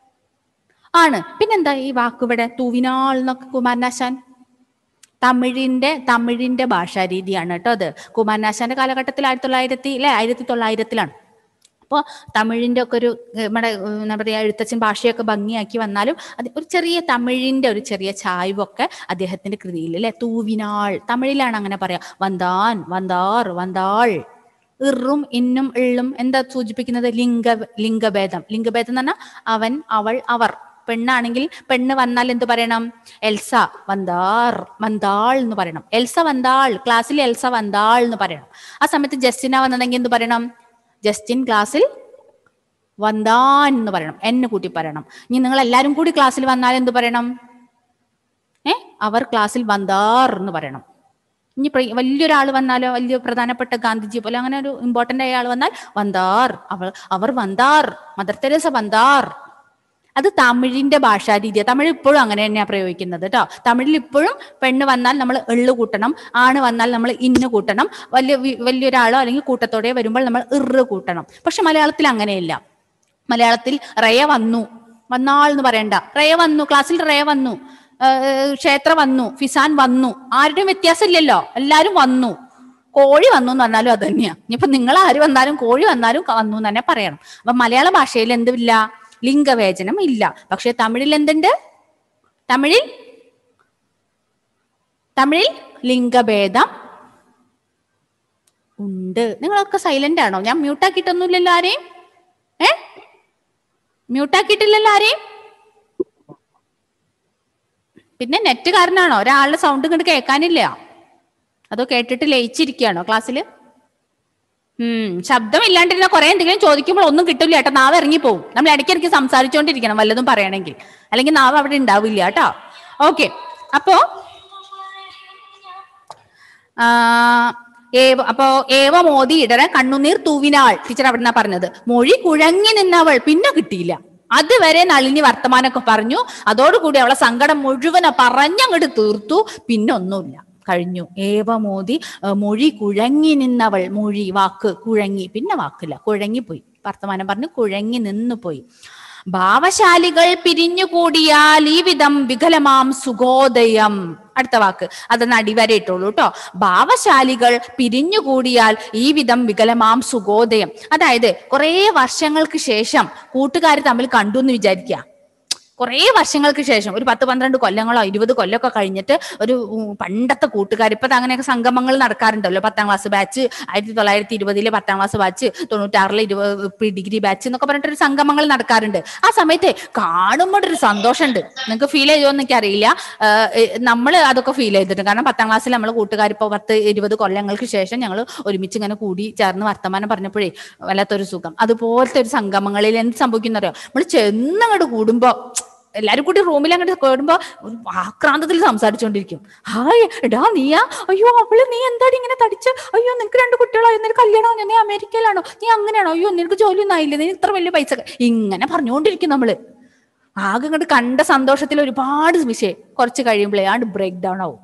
ആണ് പിന്നെന്താ ഈ വാക്കിവിടെ തൂവിനാൾ എന്നൊക്കെ കുമാരനാശാൻ തമിഴിന്റെ തമിഴിന്റെ ഭാഷാ രീതിയാണ് കേട്ടോ അത് കുമാരനാശാന്റെ കാലഘട്ടത്തിൽ ആയിരത്തി തൊള്ളായിരത്തി അല്ലെ ആയിരത്തി തൊള്ളായിരത്തിലാണ് അപ്പോൾ തമിഴിന്റെ ഒക്കെ ഒരു ഏഹ്, നമ്മുടെ ഏഹ്, എന്താ പറയാ എഴുത്തച്ഛൻ ഭാഷയൊക്കെ ഭംഗിയാക്കി വന്നാലും അത് ഒരു ചെറിയ തമിഴിന്റെ ഒരു ചെറിയ ചായ്വൊക്കെ അദ്ദേഹത്തിന്റെ കൃതിയിൽ അല്ലെ തൂവിനാൾ തമിഴിലാണ് അങ്ങനെ പറയാ വന്താൻ വന്താർ വന്താൾ ഇറും ഇന്നും ഇള്ളും എന്താ സൂചിപ്പിക്കുന്നത് ലിംഗ ലിംഗഭേദം ലിംഗഭേദം എന്ന് പറഞ്ഞാൽ അവൻ അവൾ അവർ പെണ്ണാണെങ്കിൽ പെണ്ണ് വന്നാൽ എന്ത് പറയണം എൽസ വന്താർ വന്താൾ എന്ന് പറയണം എൽസ വന്താൾ ക്ലാസ്സിൽ എൽസ വന്താൾ എന്ന് പറയണം ആ സമയത്ത് ജസ്റ്റിന വന്നതെങ്കിൽ എന്ത് പറയണം ജസ്റ്റിൻ ക്ലാസ്സിൽ വന്താൻ എന്ന് പറയണം എന്ന് കൂട്ടി പറയണം ഇനി നിങ്ങൾ എല്ലാവരും കൂടി ക്ലാസ്സിൽ വന്നാൽ എന്ത് പറയണം ഏ അവർ ക്ലാസ്സിൽ വന്താർ എന്ന് പറയണം ഇനി പ്ര- വലിയൊരാൾ വന്നാലോ വലിയ പ്രധാനപ്പെട്ട ഗാന്ധിജി പോലെ അങ്ങനെ ഒരു ഇമ്പോർട്ടന്റ് ആയ ആൾ വന്നാൽ വന്താർ അവൾ അവർ വന്താർ മദർ തെരേസ വന്താർ അത് തമിഴിന്റെ ഭാഷാ രീതിയാണ് തമിഴ് ഇപ്പോഴും അങ്ങനെ തന്നെയാണ് പ്രയോഗിക്കുന്നത് കേട്ടോ തമിഴിൽ ഇപ്പോഴും പെണ്ണ് വന്നാൽ നമ്മൾ എള്ള് കൂട്ടണം ആണ് വന്നാൽ നമ്മൾ ഇന്ന് കൂട്ടണം വലിയ വി- വലിയൊരാളോ അല്ലെങ്കിൽ കൂട്ടത്തോടെ വരുമ്പോൾ നമ്മൾ ഇറ് കൂട്ടണം പക്ഷെ മലയാളത്തിൽ അങ്ങനെയില്ല മലയാളത്തിൽ റയ വന്നു വന്നാൾ എന്ന് പറയണ്ട റയ വന്നു ക്ലാസ്സിൽ റയ വന്നു ഏഹ് ക്ഷേത്ര വന്നു ഫിസാൻ വന്നു ആരുടെയും വ്യത്യാസം ഇല്ലല്ലോ എല്ലാരും വന്നു കോഴി വന്നു എന്ന് പറഞ്ഞാലും അത് തന്നെയാ ഇനിയിപ്പോ നിങ്ങൾ ആര് വന്നാലും കോഴി വന്നാലും ക- വന്നു എന്ന് തന്നെ പറയണം അപ്പൊ മലയാള ഭാഷയിൽ എന്തില്ല ലിംഗവേചനം ഇല്ല പക്ഷെ തമിഴിൽ എന്തുണ്ട് തമിഴിൽ തമിഴിൽ ലിംഗഭേദം ഉണ്ട് നിങ്ങളൊക്കെ സൈലന്റ് ആണോ ഞാൻ മ്യൂട്ടാക്കിയിട്ടൊന്നുമില്ലല്ലോ ആരെയും ഏ മ്യൂട്ടാക്കിയിട്ടില്ലല്ലോ ആരെയും പിന്നെ നെറ്റ് കാരനാണോ ഒരാളുടെ സൗണ്ട് ഇങ്ങോട്ട് കേൾക്കാനില്ല അതോ കേട്ടിട്ട് ലയിച്ചിരിക്കുകയാണോ ക്ലാസ്സിൽ ഉം ശബ്ദം ഇല്ലാണ്ടിരുന്ന കുറെ എന്തെങ്കിലും ചോദിക്കുമ്പോൾ ഒന്നും കിട്ടില്ല കേട്ടോ നാവ് ഇറങ്ങിപ്പോവും നമ്മൾ ഇടയ്ക്കിടയ്ക്ക് സംസാരിച്ചുകൊണ്ടിരിക്കണം വല്ലതും പറയണമെങ്കിൽ അല്ലെങ്കിൽ നാവ് അവിടെ ഉണ്ടാവില്ല കേട്ടോ ഓക്കെ അപ്പോ ആ, ഏവ അപ്പോ ഏവ മോദി ഇടറ കണ്ണുനീർ തൂവിനാൾ ടീച്ചർ അവിടെ നിന്നാ പറഞ്ഞത് മൊഴി കുഴങ്ങി നിന്നവൾ പിന്നെ കിട്ടിയില്ല അതുവരെ നളിനി വർത്തമാനമൊക്കെ പറഞ്ഞു അതോടുകൂടി അവളെ സങ്കടം മുഴുവനെ പറഞ്ഞങ്ങോട്ട് തീർത്തു പിന്നെ ഒന്നുമില്ല കഴിഞ്ഞു ഏവമോദി ആ, മൊഴി കുഴങ്ങി നിന്നവൾ മൊഴി വാക്ക് കുഴങ്ങി പിന്നെ വാക്കില്ല കുഴങ്ങിപ്പോയി വർത്തമാനം പറഞ്ഞു കുഴങ്ങി നിന്നു പോയി ഭാവശാലികൾ പിരിഞ്ഞുകൂടിയാൽ ഈ വിധം വികലമാം സുഖോദയം അടുത്ത വാക്ക് അതൊന്ന് അടിവരയിട്ടുള്ളൂ കേട്ടോ ഭാവശാലികൾ പിരിഞ്ഞുകൂടിയാൽ ഈ വിധം വികലമാം സുഖോദയം അതായത് കുറേ വർഷങ്ങൾക്ക് ശേഷം കൂട്ടുകാർ തമ്മിൽ കണ്ടു എന്ന് വിചാരിക്കുക കുറേ വർഷങ്ങൾക്ക് ശേഷം ഒരു പത്ത് പന്ത്രണ്ട് കൊല്ലങ്ങളോ ഇരുപത് കൊല്ലമൊക്കെ കഴിഞ്ഞിട്ട് ഒരു ഉം, പണ്ടത്തെ കൂട്ടുകാർ ഇപ്പൊ അങ്ങനെയൊക്കെ സംഗമങ്ങൾ നടക്കാറുണ്ടല്ലോ പത്താം ക്ലാസ് ബാച്ച് ആയിരത്തി തൊള്ളായിരത്തി ഇരുപതിലെ പത്താം ക്ലാസ് ബാച്ച് തൊണ്ണൂറ്റാറിലെ ഇരുപത് പ്രീ ഡിഗ്രി ബാച്ച് എന്നൊക്കെ പറഞ്ഞിട്ട് ഒരു സംഗമങ്ങൾ നടക്കാറുണ്ട് ആ സമയത്ത് കാണുമ്പോൾ ഒരു സന്തോഷമുണ്ട് നിങ്ങൾക്ക് ഫീൽ ചെയ്യുമോ എനിക്ക് അറിയില്ല നമ്മൾ അതൊക്കെ ഫീൽ ചെയ്തിട്ടുണ്ട് കാരണം പത്താം ക്ലാസ്സിൽ നമ്മൾ കൂട്ടുകാർ ഇപ്പോൾ പത്ത് ഇരുപത് കൊല്ലങ്ങൾക്ക് ശേഷം ഞങ്ങൾ ഒരുമിച്ച് ഇങ്ങനെ കൂടി ചേർന്ന് വർത്തമാനം പറഞ്ഞപ്പോഴേ വല്ലാത്തൊരു സുഖം അതുപോലത്തെ ഒരു സംഗമങ്ങളിൽ എന്ത് സംഭവിക്കുന്നറിയോ നമ്മൾ ചെന്നങ്ങോട്ട് കൂടുമ്പോ എല്ലാരും കൂടി റൂമിൽ അങ്ങോട്ട് കയറുമ്പോ ഒരു ആക്രാന്തത്തിൽ സംസാരിച്ചുകൊണ്ടിരിക്കും ഹായ് എടാ നീയാ അയ്യോ അവള് നീ എന്താടി ഇങ്ങനെ തടിച്ച് അയ്യോ നിനക്ക് രണ്ട് കുട്ടികളായോ നിനക്ക് കല്യാണമോ നീ അമേരിക്കയിലാണോ നീ അങ്ങനെയാണോ അയ്യോ നിനക്ക് ജോലി ഒന്നും ആയില്ലേ നീ ഇത്ര വലിയ പൈസ ഇങ്ങനെ പറഞ്ഞുകൊണ്ടിരിക്കും നമ്മള് ആകെ ഇങ്ങോട്ട് കണ്ട സന്തോഷത്തിൽ ഒരുപാട് വിഷയം കുറച്ച് കഴിയുമ്പോഴേ ആണ്ട് ബ്രേക്ക് ഡൗൺ ആവും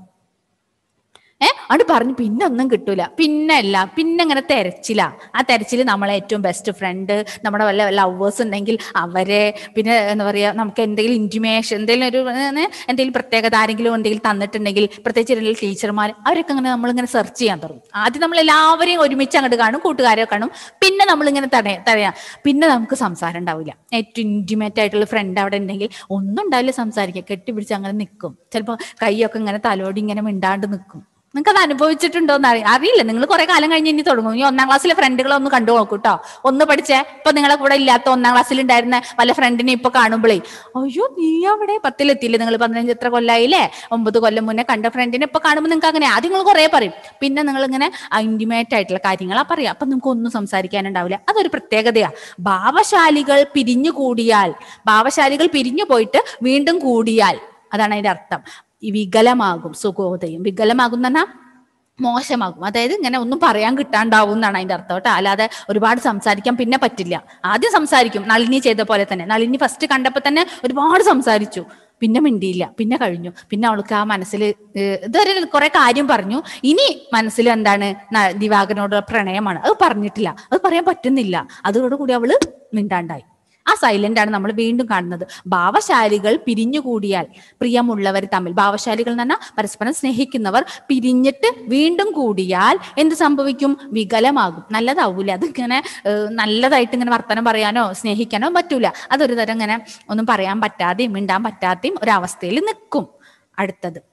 ഏ അത് പറഞ്ഞു പിന്നെ ഒന്നും കിട്ടൂല പിന്നെ അല്ല പിന്നെ ഇങ്ങനെ തെരച്ചില ആ തെരച്ചിൽ നമ്മളെ ഏറ്റവും ബെസ്റ്റ് ഫ്രണ്ട് നമ്മുടെ വല്ല ലവേഴ്സ് ഉണ്ടെങ്കിൽ അവരെ പിന്നെ എന്താ പറയാ നമുക്ക് എന്തെങ്കിലും ഇന്റിമേഷൻ എന്തെങ്കിലും ഒരു ഏ, എന്തെങ്കിലും പ്രത്യേകത ആരെങ്കിലും എന്തെങ്കിലും തന്നിട്ടുണ്ടെങ്കിൽ പ്രത്യേകിച്ച് എന്തെങ്കിലും ടീച്ചർമാർ അവരൊക്കെ ഇങ്ങനെ നമ്മളിങ്ങനെ സെർച്ച് ചെയ്യാൻ തുടങ്ങും ആദ്യം നമ്മൾ എല്ലാവരെയും ഒരുമിച്ച് അങ്ങോട്ട് കാണും കൂട്ടുകാരെ കാണും പിന്നെ നമ്മളിങ്ങനെ തടയ തടയാം പിന്നെ നമുക്ക് സംസാരം ഉണ്ടാവില്ല ഏറ്റവും ഇന്റിമേറ്റ് ആയിട്ടുള്ള ഫ്രണ്ട് അവിടെ ഉണ്ടെങ്കിൽ ഒന്നും ഉണ്ടാവില്ല സംസാരിക്കുക കെട്ടിപ്പിടിച്ച് അങ്ങനെ നിൽക്കും ചിലപ്പോൾ കൈയൊക്കെ ഇങ്ങനെ തലോടി ഇങ്ങനെ മിണ്ടാണ്ട് നിൽക്കും നിങ്ങൾക്ക് അത് അനുഭവിച്ചിട്ടുണ്ടോ എന്ന് അറിയാം അറിയില്ല നിങ്ങൾ കുറെ കാലം കഴിഞ്ഞ് ഇനി തുടങ്ങും ഇനി ഒന്നാം ക്ലാസ്സിലെ ഫ്രണ്ടുകളെ ഒന്ന് കണ്ടു നോക്കൂ കേട്ടോ ഒന്ന് പഠിച്ചേ ഇപ്പൊ നിങ്ങളെ കൂടെ ഇല്ലാത്ത ഒന്നാം ക്ലാസ്സിൽ ഉണ്ടായിരുന്ന വല്ല ഫ്രണ്ടിനെ ഇപ്പൊ കാണുമ്പോഴേ അയ്യോ നീ അവിടെ പത്തിലെത്തിയില്ലേ നിങ്ങൾ പതിനഞ്ച് എത്ര കൊല്ലായില്ലേ ഒമ്പത് കൊല്ലം മുന്നേ കണ്ട ഫ്രണ്ടിനെ ഇപ്പൊ കാണുമ്പോൾ നിങ്ങൾക്ക് അങ്ങനെ ആദ്യം നിങ്ങൾ കുറെ പറയും പിന്നെ നിങ്ങൾ ഇങ്ങനെ ഇന്റിമേറ്റ് ആയിട്ടുള്ള കാര്യങ്ങളാ പറയാം അപ്പൊ നിങ്ങൾക്ക് ഒന്നും സംസാരിക്കാനുണ്ടാവില്ല അതൊരു പ്രത്യേകതയാ ഭാവശാലികൾ പിരിഞ്ഞു കൂടിയാൽ ഭാവശാലികൾ പിരിഞ്ഞു പോയിട്ട് വീണ്ടും കൂടിയാൽ അതാണ് അതിന്റെ അർത്ഥം ഈ വികലമാകും സുഖോദയം വികലമാകും എന്ന് പറഞ്ഞാൽ മോശമാകും അതായത് ഇങ്ങനെ ഒന്നും പറയാൻ കിട്ടാണ്ടാവും എന്നാണ് അതിന്റെ അർത്ഥം കേട്ടോ അല്ലാതെ ഒരുപാട് സംസാരിക്കാൻ പിന്നെ പറ്റില്ല ആദ്യം സംസാരിക്കും നളിനി ചെയ്ത പോലെ തന്നെ നളിനി ഫസ്റ്റ് കണ്ടപ്പോ തന്നെ ഒരുപാട് സംസാരിച്ചു പിന്നെ മിണ്ടിയില്ല പിന്നെ കഴിഞ്ഞു പിന്നെ അവൾക്ക് ആ മനസ്സിൽ ഇതുവരെ കുറെ കാര്യം പറഞ്ഞു ഇനി മനസ്സിൽ എന്താണ് ന- ദിവാകരനോടുള്ള പ്രണയമാണ് അത് പറഞ്ഞിട്ടില്ല അത് പറയാൻ പറ്റുന്നില്ല അതോടുകൂടി അവള് മിണ്ടാണ്ടായി ആ സൈലന്റ് ആണ് നമ്മൾ വീണ്ടും കാണുന്നത് ഭാവശാലികൾ പിരിഞ്ഞുകൂടിയാൽ പ്രിയമുള്ളവർ തമ്മിൽ ഭാവശാലികൾ എന്ന് പറഞ്ഞാൽ പരസ്പരം സ്നേഹിക്കുന്നവർ പിരിഞ്ഞിട്ട് വീണ്ടും കൂടിയാൽ എന്ത് സംഭവിക്കും വികലമാകും നല്ലതാവൂല അതിങ്ങനെ ഏഹ്, നല്ലതായിട്ട് ഇങ്ങനെ വർത്തനം പറയാനോ സ്നേഹിക്കാനോ പറ്റൂല അതൊരു തരം ഇങ്ങനെ ഒന്നും പറയാൻ പറ്റാതെയും മിണ്ടാൻ പറ്റാതെയും ഒരവസ്ഥയിൽ നിൽക്കും അടുത്തത്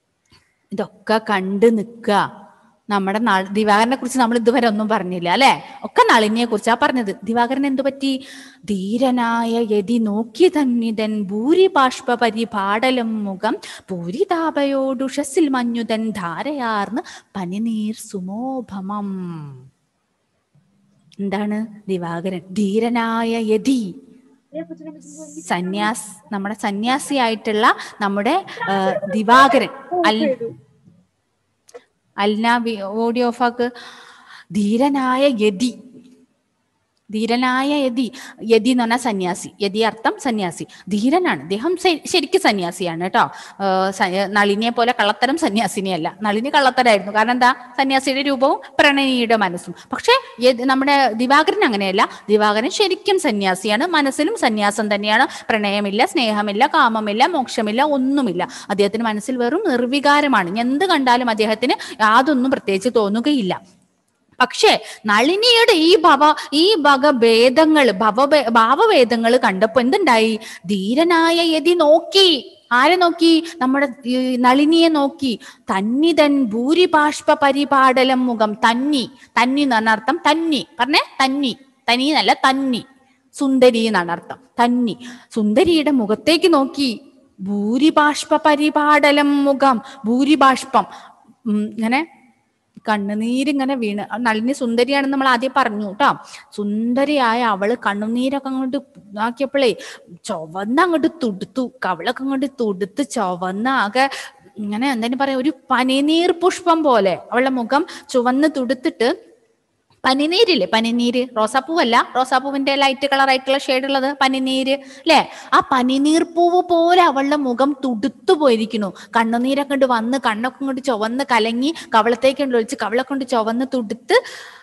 ഇതൊക്കെ കണ്ട് നിൽക്കുക നമ്മുടെ നൾ- ദിവാകരനെ കുറിച്ച് നമ്മൾ ഇതുവരെ ഒന്നും പറഞ്ഞില്ല അല്ലെ ഒക്കെ നളിനിയെ കുറിച്ചാ പറഞ്ഞത് ദിവാകരൻ എന്തു പറ്റി ധീരനായ യതി നോക്കി തന്നിതൻ ഭൂരിബാഷ്പ പരിപാടലം മുഖം ഭൂരിതാപയോടുഷസിൽ മഞ്ഞുതൻ ധാരയാർന്ന് പനിനീർ സുമോഭമം എന്താണ് ദിവാകരൻ ധീരനായ യതി സന്യാസ് നമ്മുടെ സന്യാസിയായിട്ടുള്ള നമ്മുടെ ആ, ദിവാകരൻ അൽ അൽന ഓഡിയോ ഓഫാക്ക് ധീരനായ യതി ധീരനായ യതി യതി എന്ന് പറഞ്ഞാൽ സന്യാസി യതി അർത്ഥം സന്യാസി ധീരനാണ് അദ്ദേഹം ശ- ശരിക്കും സന്യാസിയാണ് കേട്ടോ ഏഹ് സ- നളിനിയെ പോലെ കള്ളത്തരം സന്യാസിനിയല്ല നളിനി കള്ളത്തരായിരുന്നു കാരണം എന്താ സന്യാസിയുടെ രൂപവും പ്രണയിയുടെ മനസ്സും പക്ഷേ യതി- നമ്മുടെ ദിവാകരൻ അങ്ങനെയല്ല ദിവാകരൻ ശരിക്കും സന്യാസിയാണ് മനസ്സിലും സന്യാസം തന്നെയാണ് പ്രണയമില്ല സ്നേഹമില്ല കാമമില്ല മോക്ഷമില്ല ഒന്നുമില്ല അദ്ദേഹത്തിന് മനസ്സിൽ വെറും നിർവികാരമാണ് ഇനി എന്ത് കണ്ടാലും അദ്ദേഹത്തിന് യാതൊന്നും പ്രത്യേകിച്ച് തോന്നുകയില്ല പക്ഷേ നളിനിയുടെ ഈ ഭവ ഈ ഭഗഭേദങ്ങൾ ഭവ ഭാവഭേദങ്ങൾ കണ്ടപ്പോ എന്തുണ്ടായി ധീരനായ യതി നോക്കി ആരെ നോക്കി നമ്മുടെ ഈ നളിനിയെ നോക്കി തന്നിതൻ ഭൂരിപാഷ്പ പരിപാടലം മുഖം തന്നി തന്നി എന്ന് പറഞ്ഞ അർത്ഥം തന്നി പറഞ്ഞേ തന്നി തനി എന്നല്ല തന്നി സുന്ദരി എന്നാണ് അർത്ഥം തന്നി സുന്ദരിയുടെ മുഖത്തേക്ക് നോക്കി ഭൂരിപാഷ്പ പരിപാടലം മുഖം ഭൂരിപാഷ്പം ഉം, ഇങ്ങനെ കണ്ണുനീരിങ്ങനെ വീണ് ആ നളിനി സുന്ദരിയാണെന്ന് നമ്മൾ ആദ്യം പറഞ്ഞു കേട്ടോ സുന്ദരിയായ അവള് കണ്ണുനീരൊക്കെ അങ്ങോട്ട് ആക്കിയപ്പോഴേ ചുവന്ന് അങ്ങോട്ട് തുടുത്തു കവളൊക്കെ അങ്ങോട്ട് തുടുത്ത് ചുവന്ന് ആകെ ഇങ്ങനെ എന്തെങ്കിലും പറയാ ഒരു പനിനീർ പുഷ്പം പോലെ അവളുടെ മുഖം ചുവന്ന് തുടുത്തിട്ട് പനിനീരില്ലേ പനിനീര് റോസാപ്പൂവല്ല റോസാപ്പൂവിന്റെ ലൈറ്റ് കളർ ആയിട്ടുള്ള ഷെയ്ഡ് ഉള്ളത് പനിനീര് അല്ലെ ആ പനിനീർ പൂവ് പോലെ അവളുടെ മുഖം തുടുത്തു പോയിരിക്കുന്നു കണ്ണുനീരൊക്കെ കൊണ്ട് വന്ന് കണ്ണൊക്കെ കൊണ്ട് ചുവന്ന് കലങ്ങി കവളത്തേക്ക് കൊണ്ട് ഒഴിച്ച് കവളെ കൊണ്ട് ചുവന്ന് തുടുത്ത്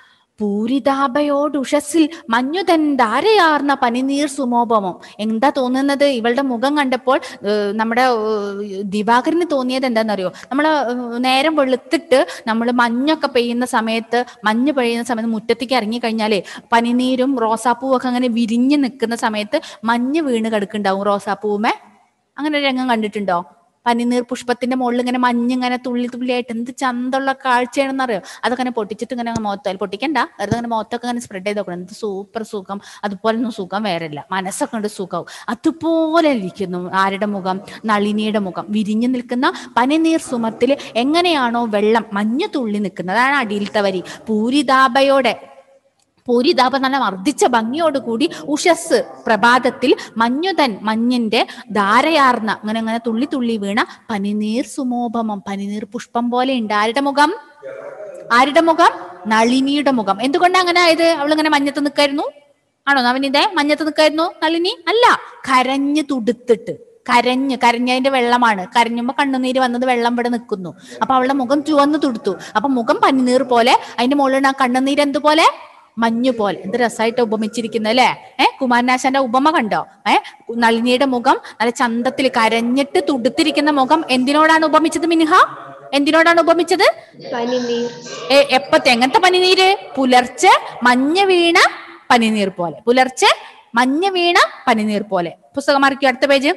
പൂരിതാപയോട് ഉഷസ്സിൽ മഞ്ഞുതൻ ധാരയാർന്ന പനിനീർ സുമോപമം എന്താ തോന്നുന്നത് ഇവളുടെ മുഖം കണ്ടപ്പോൾ ഏഹ്, നമ്മുടെ ഏഹ്, ദിവാകരന് തോന്നിയത് എന്താണെന്നറിയോ നമ്മൾ നേരം വെളുത്തിട്ട് നമ്മൾ മഞ്ഞൊക്കെ പെയ്യുന്ന സമയത്ത് മഞ്ഞ് പെയ്യുന്ന സമയത്ത് മുറ്റത്തേക്ക് ഇറങ്ങി കഴിഞ്ഞാലേ പനിനീരും റോസാപ്പൂവൊക്കെ അങ്ങനെ വിരിഞ്ഞ് നിൽക്കുന്ന സമയത്ത് മഞ്ഞ് വീണ് കിടക്കുന്നുണ്ടാവും റോസാപ്പൂവുമേ അങ്ങനെ ഒരു രംഗം കണ്ടിട്ടുണ്ടോ പനിനീർ പുഷ്പത്തിന്റെ മുകളിൽ ഇങ്ങനെ മഞ്ഞ് ഇങ്ങനെ തുള്ളി തുള്ളിയായിട്ട് എന്ത് ചന്തമുള്ള കാഴ്ചയാണെന്ന് അറിയോ അതൊക്കെ ഇങ്ങനെ പൊട്ടിച്ചിട്ട് ഇങ്ങനെ മുഖത്താൽ പൊട്ടിക്കണ്ട വെറുതെ ഇങ്ങനെ മുഖത്തൊക്കെ ഇങ്ങനെ സ്പ്രെഡ് ചെയ്ത് നോക്കണം എന്ത് സൂപ്പർ സുഖം അതുപോലെ ഒന്നും സുഖം വേറെല്ല മനസ്സൊക്കെ ഉണ്ട് സുഖവും അതുപോലെ ഇരിക്കുന്നു ആരുടെ മുഖം നളിനിയുടെ മുഖം വിരിഞ്ഞു നിൽക്കുന്ന പനിനീർ സുമത്തിൽ എങ്ങനെയാണോ വെള്ളം മഞ്ഞ് തുള്ളി നിൽക്കുന്നത് അതാണ് അടിയിലത്തെ വരി പൂരിതാപയോടെ പൂരിതാപ നല്ല വർദ്ധിച്ച ഭംഗിയോടുകൂടി ഉഷസ് പ്രഭാതത്തിൽ മഞ്ഞുതൻ മഞ്ഞിന്റെ ധാരയാർന്ന അങ്ങനെ അങ്ങനെ തുള്ളി തുള്ളി വീണ പനിനീർ സുമോപമം പനിനീർ പുഷ്പം പോലെ ഉണ്ട് ആരുടെ മുഖം ആരുടെ മുഖം നളിനിയുടെ മുഖം എന്തുകൊണ്ടാ അങ്ങനെ ആയത് അവൾ ഇങ്ങനെ മഞ്ഞത്ത് നിൽക്കായിരുന്നു ആണോ നവനിതേ മഞ്ഞത്ത് നിൽക്കായിരുന്നു നളിനി അല്ല കരഞ്ഞു തുടുത്തിട്ട് കരഞ്ഞ് കരഞ്ഞതിന്റെ വെള്ളമാണ് കരഞ്ഞുമ്പോ കണ്ണുനീര് വന്നത് വെള്ളം ഇവിടെ നിൽക്കുന്നു അപ്പൊ അവളുടെ മുഖം ചുവന്ന് തുടുത്തു അപ്പൊ മുഖം പനിനീർ പോലെ അതിന്റെ മുകളിൽ ആ കണ്ണുനീര് എന്തുപോലെ മഞ്ഞു പോലെ എന്ത് രസമായിട്ട് ഉപമിച്ചിരിക്കുന്നത് അല്ലെ ഏഹ് കുമാരനാശാന്റെ ഉപമ കണ്ടോ ഏഹ് നളിനിയുടെ മുഖം നല്ല ചന്തത്തിൽ കരഞ്ഞിട്ട് തുടുത്തിരിക്കുന്ന മുഖം എന്തിനോടാണ് ഉപമിച്ചത് മിനിഹ എന്തിനോടാണ് ഉപമിച്ചത് പനിനീർ എ- എപ്പത്തെ എങ്ങനത്തെ പനിനീര് പുലർച്ചെ മഞ്ഞ് വീണ പനിനീർ പോലെ പുലർച്ചെ മഞ്ഞ് വീണ പനിനീർ പോലെ പുസ്തകം മറിക്കും അടുത്ത പേജ്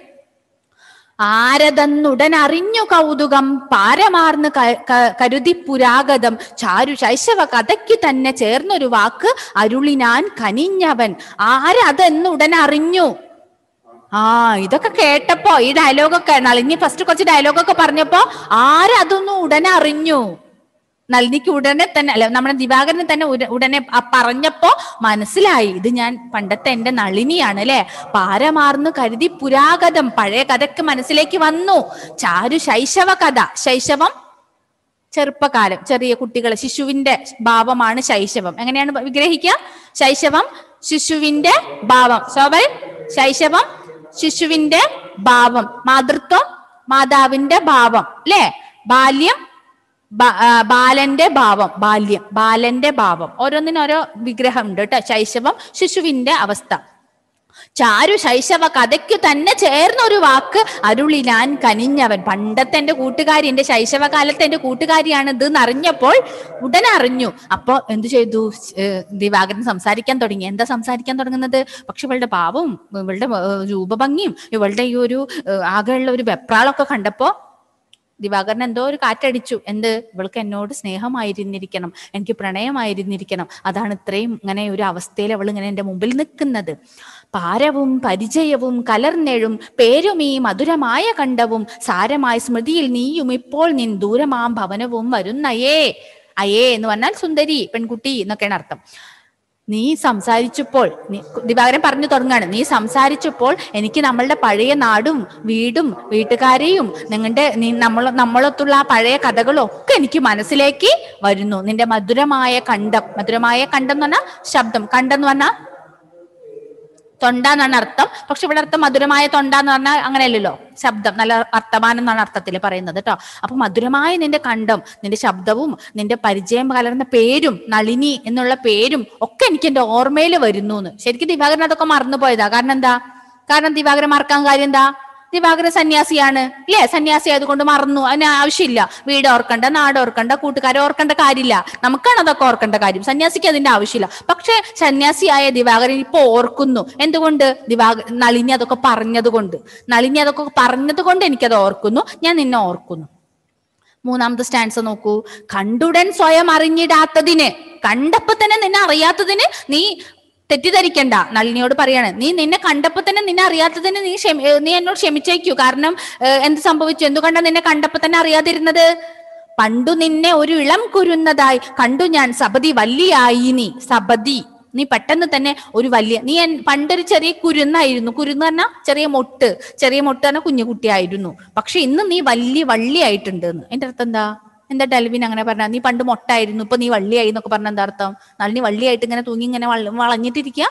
ആരതെന്നുടൻ അറിഞ്ഞു കൗതുകം പാരമാർന്ന് ക- ക- കരുതി പുരാഗതം ചാരു ശൈശവ കഥയ്ക്ക് തന്നെ ചേർന്നൊരു വാക്ക് അരുളിനാൻ കനിഞ്ഞവൻ ആരതെന്നുടൻ അറിഞ്ഞു ആ ഇതൊക്കെ കേട്ടപ്പോ ഈ ഡയലോഗൊക്കെ നളിനി ഫസ്റ്റ് കുറച്ച് ഡയലോഗൊക്കെ പറഞ്ഞപ്പോ ആരതൊന്നും ഉടനെ അറിഞ്ഞു നളിനിക്ക് ഉടനെ തന്നെ അല്ല നമ്മുടെ ദിവാകരന് തന്നെ ഉട- ഉടനെ ആ പറഞ്ഞപ്പോ മനസ്സിലായി ഇത് ഞാൻ പണ്ടത്തെ എന്റെ നളിനിയാണ് അല്ലെ പാരമാർന്ന് കരുതി പുരാഗതം പഴയ കഥയ്ക്ക് മനസ്സിലേക്ക് വന്നു ചാരു ശൈശവ കഥ ശൈശവം ചെറുപ്പകാലം ചെറിയ കുട്ടികൾ ശിശുവിന്റെ ഭാവമാണ് ശൈശവം എങ്ങനെയാണ് വിഗ്രഹിക്കുക ശൈശവം ശിശുവിന്റെ ഭാവം സോബൽ ശൈശവം ശിശുവിന്റെ ഭാവം മാതൃത്വം മാതാവിന്റെ ഭാവം അല്ലേ ബാല്യം ബ- ആ, ബാലന്റെ ഭാവം ബാല്യം ബാലന്റെ ഭാവം ഓരോന്നിനും ഓരോ വിഗ്രഹം ഉണ്ട് കേട്ടോ ശൈശവം ശിശുവിന്റെ അവസ്ഥ ചാരു ശൈശവ കഥയ്ക്ക് തന്നെ ചേർന്ന ഒരു വാക്ക് അരുളിനാൻ കനിഞ്ഞവൻ പണ്ടത്തെ എന്റെ കൂട്ടുകാരി എന്റെ ശൈശവകാലത്തെ എന്റെ കൂട്ടുകാരിയാണ് ഇത് എന്നറിഞ്ഞപ്പോൾ ഉടനെ അറിഞ്ഞു അപ്പൊ എന്തു ചെയ്തു ഏഹ് ദിവാകരൻ സംസാരിക്കാൻ തുടങ്ങി എന്താ സംസാരിക്കാൻ തുടങ്ങുന്നത് പക്ഷെ ഇവളുടെ ഭാവവും ഇവളുടെ ഏഹ് രൂപഭംഗിയും ഇവളുടെ ഈ ഒരു ഏഹ് ആകെയുള്ള ഒരു വെപ്രാളൊക്കെ കണ്ടപ്പോ ദിവാകരൻ എന്തോ ഒരു കാറ്റടിച്ചു എന്ത് ഇവൾക്ക് എന്നോട് സ്നേഹമായിരുന്നിരിക്കണം എനിക്ക് പ്രണയമായിരുന്നിരിക്കണം അതാണ് ഇത്രയും ഇങ്ങനെ ഒരു അവസ്ഥയിൽ അവൾ ഇങ്ങനെ എൻ്റെ മുമ്പിൽ നിൽക്കുന്നത് പാരവും പരിചയവും കലർന്നെഴും പേരും ഈ മധുരമായ കണ്ടവും സാരമായ സ്മൃതിയിൽ നീയും ഇപ്പോൾ നിൻ ദൂരമാം ഭവനവും വരുന്നയേ അയേ എന്ന് പറഞ്ഞാൽ സുന്ദരി പെൺകുട്ടി എന്നൊക്കെയാണ് അർത്ഥം നീ സംസാരിച്ചപ്പോൾ നീ ദിവാകരൻ പറഞ്ഞു തുടങ്ങാണ് നീ സംസാരിച്ചപ്പോൾ എനിക്ക് നമ്മളുടെ പഴയ നാടും വീടും വീട്ടുകാരെയും നിങ്ങളുടെ നീ നമ്മൾ നമ്മളൊത്തുള്ള ആ പഴയ കഥകളും ഒക്കെ എനിക്ക് മനസ്സിലേക്ക് വരുന്നു നിന്റെ മധുരമായ കണ്ടം മധുരമായ കണ്ടം എന്ന് പറഞ്ഞാൽ ശബ്ദം കണ്ടം എന്ന് പറഞ്ഞാൽ തൊണ്ട എന്നാണ് അർത്ഥം പക്ഷെ ഇവിടെ അർത്ഥം മധുരമായ തൊണ്ട എന്ന് പറഞ്ഞാൽ അങ്ങനെയല്ലല്ലോ ശബ്ദം നല്ല വർത്തമാനം എന്നാണ് അർത്ഥത്തിൽ പറയുന്നത് കേട്ടോ അപ്പൊ മധുരമായ നിന്റെ കണ്ടം നിന്റെ ശബ്ദവും നിന്റെ പരിചയം കലർന്ന പേരും നളിനി എന്നുള്ള പേരും ഒക്കെ എനിക്ക് എന്റെ ഓർമ്മയിൽ വരുന്നു എന്ന് ശരിക്കും ദിവാകരൻ അതൊക്കെ മറന്നുപോയതാ കാരണം എന്താ കാരണം ദിവാകരൻ മറക്കാൻ കാര്യം എന്താ ദിവാകരൻ സന്യാസിയാണ് ഇല്ലേ സന്യാസി ആയതുകൊണ്ട് മറന്നു അതിന് ആവശ്യമില്ല വീട് ഓർക്കണ്ട നാട് ഓർക്കണ്ട കൂട്ടുകാരെ ഓർക്കേണ്ട കാര്യമില്ല നമുക്കാണ് അതൊക്കെ ഓർക്കേണ്ട കാര്യം സന്യാസിക്ക് അതിന്റെ ആവശ്യമില്ല പക്ഷെ സന്യാസിയായ ദിവാകരൻ ഇപ്പൊ ഓർക്കുന്നു എന്തുകൊണ്ട് ദിവാക നളിനി അതൊക്കെ പറഞ്ഞത് കൊണ്ട് നളിനി അതൊക്കെ പറഞ്ഞത് കൊണ്ട് എനിക്കത് ഓർക്കുന്നു ഞാൻ നിന്നെ ഓർക്കുന്നു മൂന്നാമത്തെ സ്റ്റാൻസ് നോക്കൂ കണ്ടുടൻ സ്വയം അറിഞ്ഞിടാത്തതിന് കണ്ടപ്പോ തന്നെ നിന്നെ അറിയാത്തതിന് നീ തെറ്റിദ്ധരിക്കണ്ട നളിനിയോട് പറയാണ് നീ നിന്നെ കണ്ടപ്പോ തന്നെ നിന്നെ അറിയാത്തതിന് നീ ക്ഷമ ഏ, നീ എന്നോട് ക്ഷമിച്ചേക്കൂ കാരണം ഏ, എന്ത് സംഭവിച്ചു എന്തുകൊണ്ടാ നിന്നെ കണ്ടപ്പോ തന്നെ അറിയാതിരുന്നത് പണ്ടു നിന്നെ ഒരു ഇളം കുരുന്നതായി കണ്ടു ഞാൻ സബതി വല്ലിയായി നീ സബതി നീ പെട്ടെന്ന് തന്നെ ഒരു വലിയ നീ എൻ- പണ്ടൊരു ചെറിയ കുരുന്നായിരുന്നു കുരുന്ന് പറഞ്ഞാൽ ചെറിയ മൊട്ട് ചെറിയ മൊട്ട് പറഞ്ഞാൽ കുഞ്ഞു കുട്ടിയായിരുന്നു പക്ഷെ ഇന്ന് നീ വലിയ വള്ളിയായിട്ടുണ്ട് എന്ന് എന്റെ അർത്ഥം എന്താ എന്താ ഡൽവിൻ അങ്ങനെ പറഞ്ഞ നീ പണ്ട് മൊട്ടായിരുന്നു ഇപ്പൊ നീ വള്ളിയായി എന്നൊക്കെ പറഞ്ഞ എന്താ അർത്ഥം നളിനി വള്ളിയായിട്ട് ഇങ്ങനെ തൂങ്ങി ഇങ്ങനെ വള- വളഞ്ഞിട്ടിരിക്കുക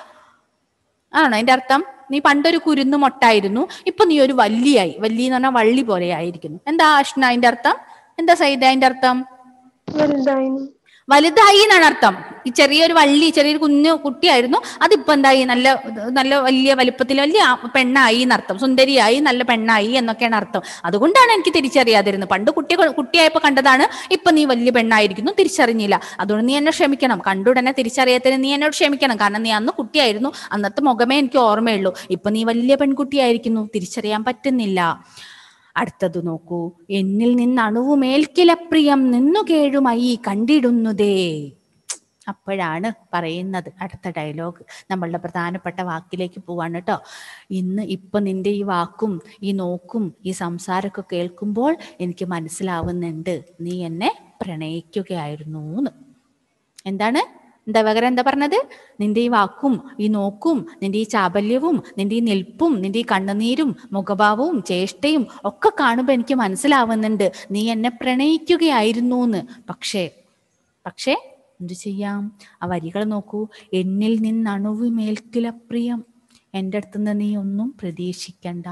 ആണോ അതിന്റെ അർത്ഥം നീ പണ്ടൊരു കുരുന്ന് മൊട്ടായിരുന്നു ഇപ്പൊ നീ ഒരു വല്ലിയായി വല്ലി എന്ന് പറഞ്ഞാൽ വള്ളി പോലെ ആയിരിക്കുന്നു എന്താ അഷ്ന അതിന്റെ അർത്ഥം എന്താ സൈദ അതിന്റെ അർത്ഥം വലുതായിരുന്നു വലുതായി എന്നാണ് അർത്ഥം ഈ ചെറിയൊരു വള്ളി ചെറിയൊരു കുഞ്ഞു കുട്ടിയായിരുന്നു അതിപ്പോ എന്തായി നല്ല നല്ല വലിയ വലിപ്പത്തിൽ വലിയ ആ- പെണ്ണായി എന്നർത്ഥം സുന്ദരിയായി നല്ല പെണ്ണായി എന്നൊക്കെയാണ് അർത്ഥം അതുകൊണ്ടാണ് എനിക്ക് തിരിച്ചറിയാതിരുന്നത് പണ്ട് കുട്ടി കുട്ടിയായപ്പോ കണ്ടതാണ് ഇപ്പൊ നീ വലിയ പെണ്ണായിരിക്കുന്നു തിരിച്ചറിഞ്ഞില്ല അതുകൊണ്ട് നീ എന്നെ ക്ഷമിക്കണം കണ്ടുടനെ തിരിച്ചറിയാത്തതിന് നീ എന്നോട് ക്ഷമിക്കണം കാരണം നീ അന്ന് കുട്ടിയായിരുന്നു അന്നത്തെ മുഖമേ എനിക്ക് ഓർമ്മയുള്ളൂ ഇപ്പൊ നീ വലിയ പെൺകുട്ടിയായിരിക്കുന്നു തിരിച്ചറിയാൻ പറ്റുന്നില്ല അടുത്തത് നോക്കൂ എന്നിൽ നിന്ന് അണുവുമേൽക്കില പ്രിയം നിന്നു കേഴുമായി കണ്ടിടുന്നതേ അപ്പോഴാണ് പറയുന്നത് അടുത്ത ഡയലോഗ് നമ്മളുടെ പ്രധാനപ്പെട്ട വാക്കിലേക്ക് പോവാണ് കേട്ടോ ഇന്ന് ഇപ്പൊ നിന്റെ ഈ വാക്കും ഈ നോക്കും ഈ സംസാരമൊക്കെ കേൾക്കുമ്പോൾ എനിക്ക് മനസ്സിലാവുന്നുണ്ട് നീ എന്നെ പ്രണയിക്കുകയായിരുന്നു എന്ന് എന്താണ് എന്താ പകരം എന്താ പറഞ്ഞത് നിന്റെ ഈ വാക്കും ഈ നോക്കും നിന്റെ ഈ ചാബല്യവും നിന്റെ ഈ നിൽപ്പും നിന്റെ ഈ കണ്ണുനീരും മുഖഭാവവും ചേഷ്ടയും ഒക്കെ കാണുമ്പോൾ എനിക്ക് മനസ്സിലാവുന്നുണ്ട് നീ എന്നെ പ്രണയിക്കുകയായിരുന്നു എന്ന് പക്ഷേ പക്ഷേ എന്തു ചെയ്യാം ആ വരികൾ നോക്കൂ എന്നിൽ നിന്ന് അണുവിമേൽക്കില പ്രിയം എൻ്റെ അടുത്തുനിന്ന് നീ ഒന്നും പ്രതീക്ഷിക്കണ്ട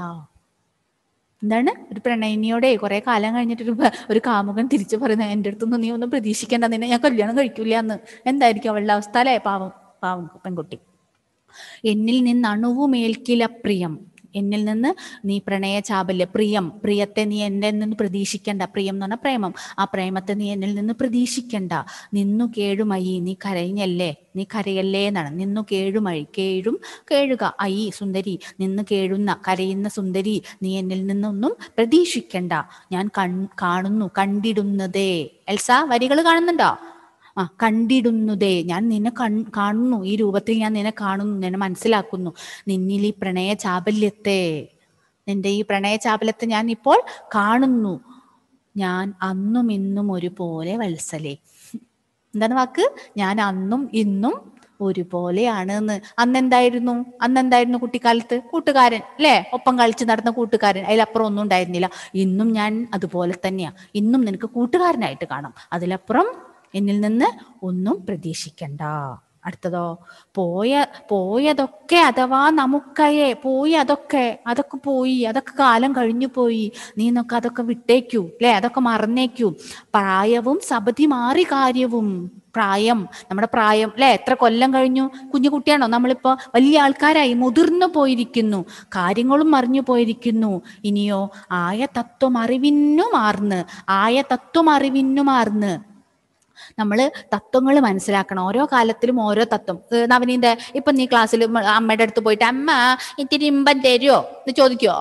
എന്താണ് ഒരു പ്രണയിനിയോടെ കുറെ കാലം കഴിഞ്ഞിട്ട് ഒരു പ- ഒരു കാമുകൻ തിരിച്ചു പറയുന്നത് എൻ്റെ അടുത്തൊന്നും നീ ഒന്നും പ്രതീക്ഷിക്കേണ്ട നിന്നെ ഞാൻ കല്യാണം കഴിക്കൂല എന്ന് എന്തായിരിക്കും അവളുടെ അവസ്ഥ അല്ലേ പാവം പാവം പെൺകുട്ടി എന്നിൽ നിന്ന് അണുവുമേൽക്കില പ്രിയം എന്നിൽ നിന്ന് നീ പ്രണയ ചാബല്യ പ്രിയം പ്രിയത്തെ നീ എൻ്റെ നിന്ന് പ്രതീക്ഷിക്കണ്ട പ്രിയം എന്ന് പറഞ്ഞാൽ പ്രേമം ആ പ്രേമത്തെ നീ എന്നിൽ നിന്ന് പ്രതീക്ഷിക്കണ്ട നിന്നു കേഴുമയി നീ കരഞ്ഞല്ലേ നീ കരയല്ലേ എന്നാണ് നിന്നു കേഴുമഴി കേഴും കേഴുക ഐ സുന്ദരി നിന്ന് കേഴുന്ന കരയുന്ന സുന്ദരി നീ എന്നിൽ നിന്നൊന്നും പ്രതീക്ഷിക്കണ്ട ഞാൻ കൺ കാണുന്നു കണ്ടിടുന്നതേ എൽസ വരികൾ കാണുന്നുണ്ടോ ആ കണ്ടിടുന്നതേ ഞാൻ നിന്നെ കൺ കാണുന്നു ഈ രൂപത്തിൽ ഞാൻ നിന്നെ കാണുന്നു നിന്നെ മനസ്സിലാക്കുന്നു നിന്നിൽ ഈ പ്രണയ ചാബല്യത്തെ നിന്റെ ഈ പ്രണയ ചാബല്യത്തെ ഞാൻ ഇപ്പോൾ കാണുന്നു ഞാൻ അന്നും ഇന്നും ഒരുപോലെ വത്സലേ എന്താണ് വാക്ക് ഞാൻ അന്നും ഇന്നും ഒരുപോലെയാണ് എന്ന് അന്ന് എന്തായിരുന്നു അന്ന് എന്തായിരുന്നു കുട്ടിക്കാലത്ത് കൂട്ടുകാരൻ അല്ലേ ഒപ്പം കളിച്ച് നടന്ന കൂട്ടുകാരൻ അതിലപ്പുറം ഒന്നും ഉണ്ടായിരുന്നില്ല ഇന്നും ഞാൻ അതുപോലെ തന്നെയാ ഇന്നും നിനക്ക് കൂട്ടുകാരനായിട്ട് കാണാം അതിലപ്പുറം എന്നിൽ നിന്ന് ഒന്നും പ്രതീക്ഷിക്കണ്ട അടുത്തതോ പോയ പോയതൊക്കെ അഥവാ നമുക്കയെ പോയി അതൊക്കെ അതൊക്കെ പോയി അതൊക്കെ കാലം കഴിഞ്ഞു പോയി നീ എന്നൊക്കെ അതൊക്കെ വിട്ടേക്കൂ അല്ലെ അതൊക്കെ മറന്നേക്കൂ പ്രായവും സബതി മാറി കാര്യവും പ്രായം നമ്മുടെ പ്രായം അല്ലെ എത്ര കൊല്ലം കഴിഞ്ഞു കുഞ്ഞു കുട്ടിയാണോ നമ്മളിപ്പോ വലിയ ആൾക്കാരായി മുതിർന്നു പോയിരിക്കുന്നു കാര്യങ്ങളും മറിഞ്ഞു പോയിരിക്കുന്നു ഇനിയോ ആയ തത്വം അറിവിന്നു മാർന്ന് ആയ തത്വം അറിവിന്നു മാർന്ന് നമ്മൾ തത്വങ്ങൾ മനസ്സിലാക്കണം ഓരോ കാലത്തിലും ഓരോ തത്വം ഏഹ് നവനീന്റെ ഇപ്പൊ നീ ക്ലാസ്സിൽ അമ്മയുടെ അടുത്ത് പോയിട്ട് അമ്മ ഇത്തിരി ഇമ്പം തരുമോ എന്ന് ചോദിക്കോ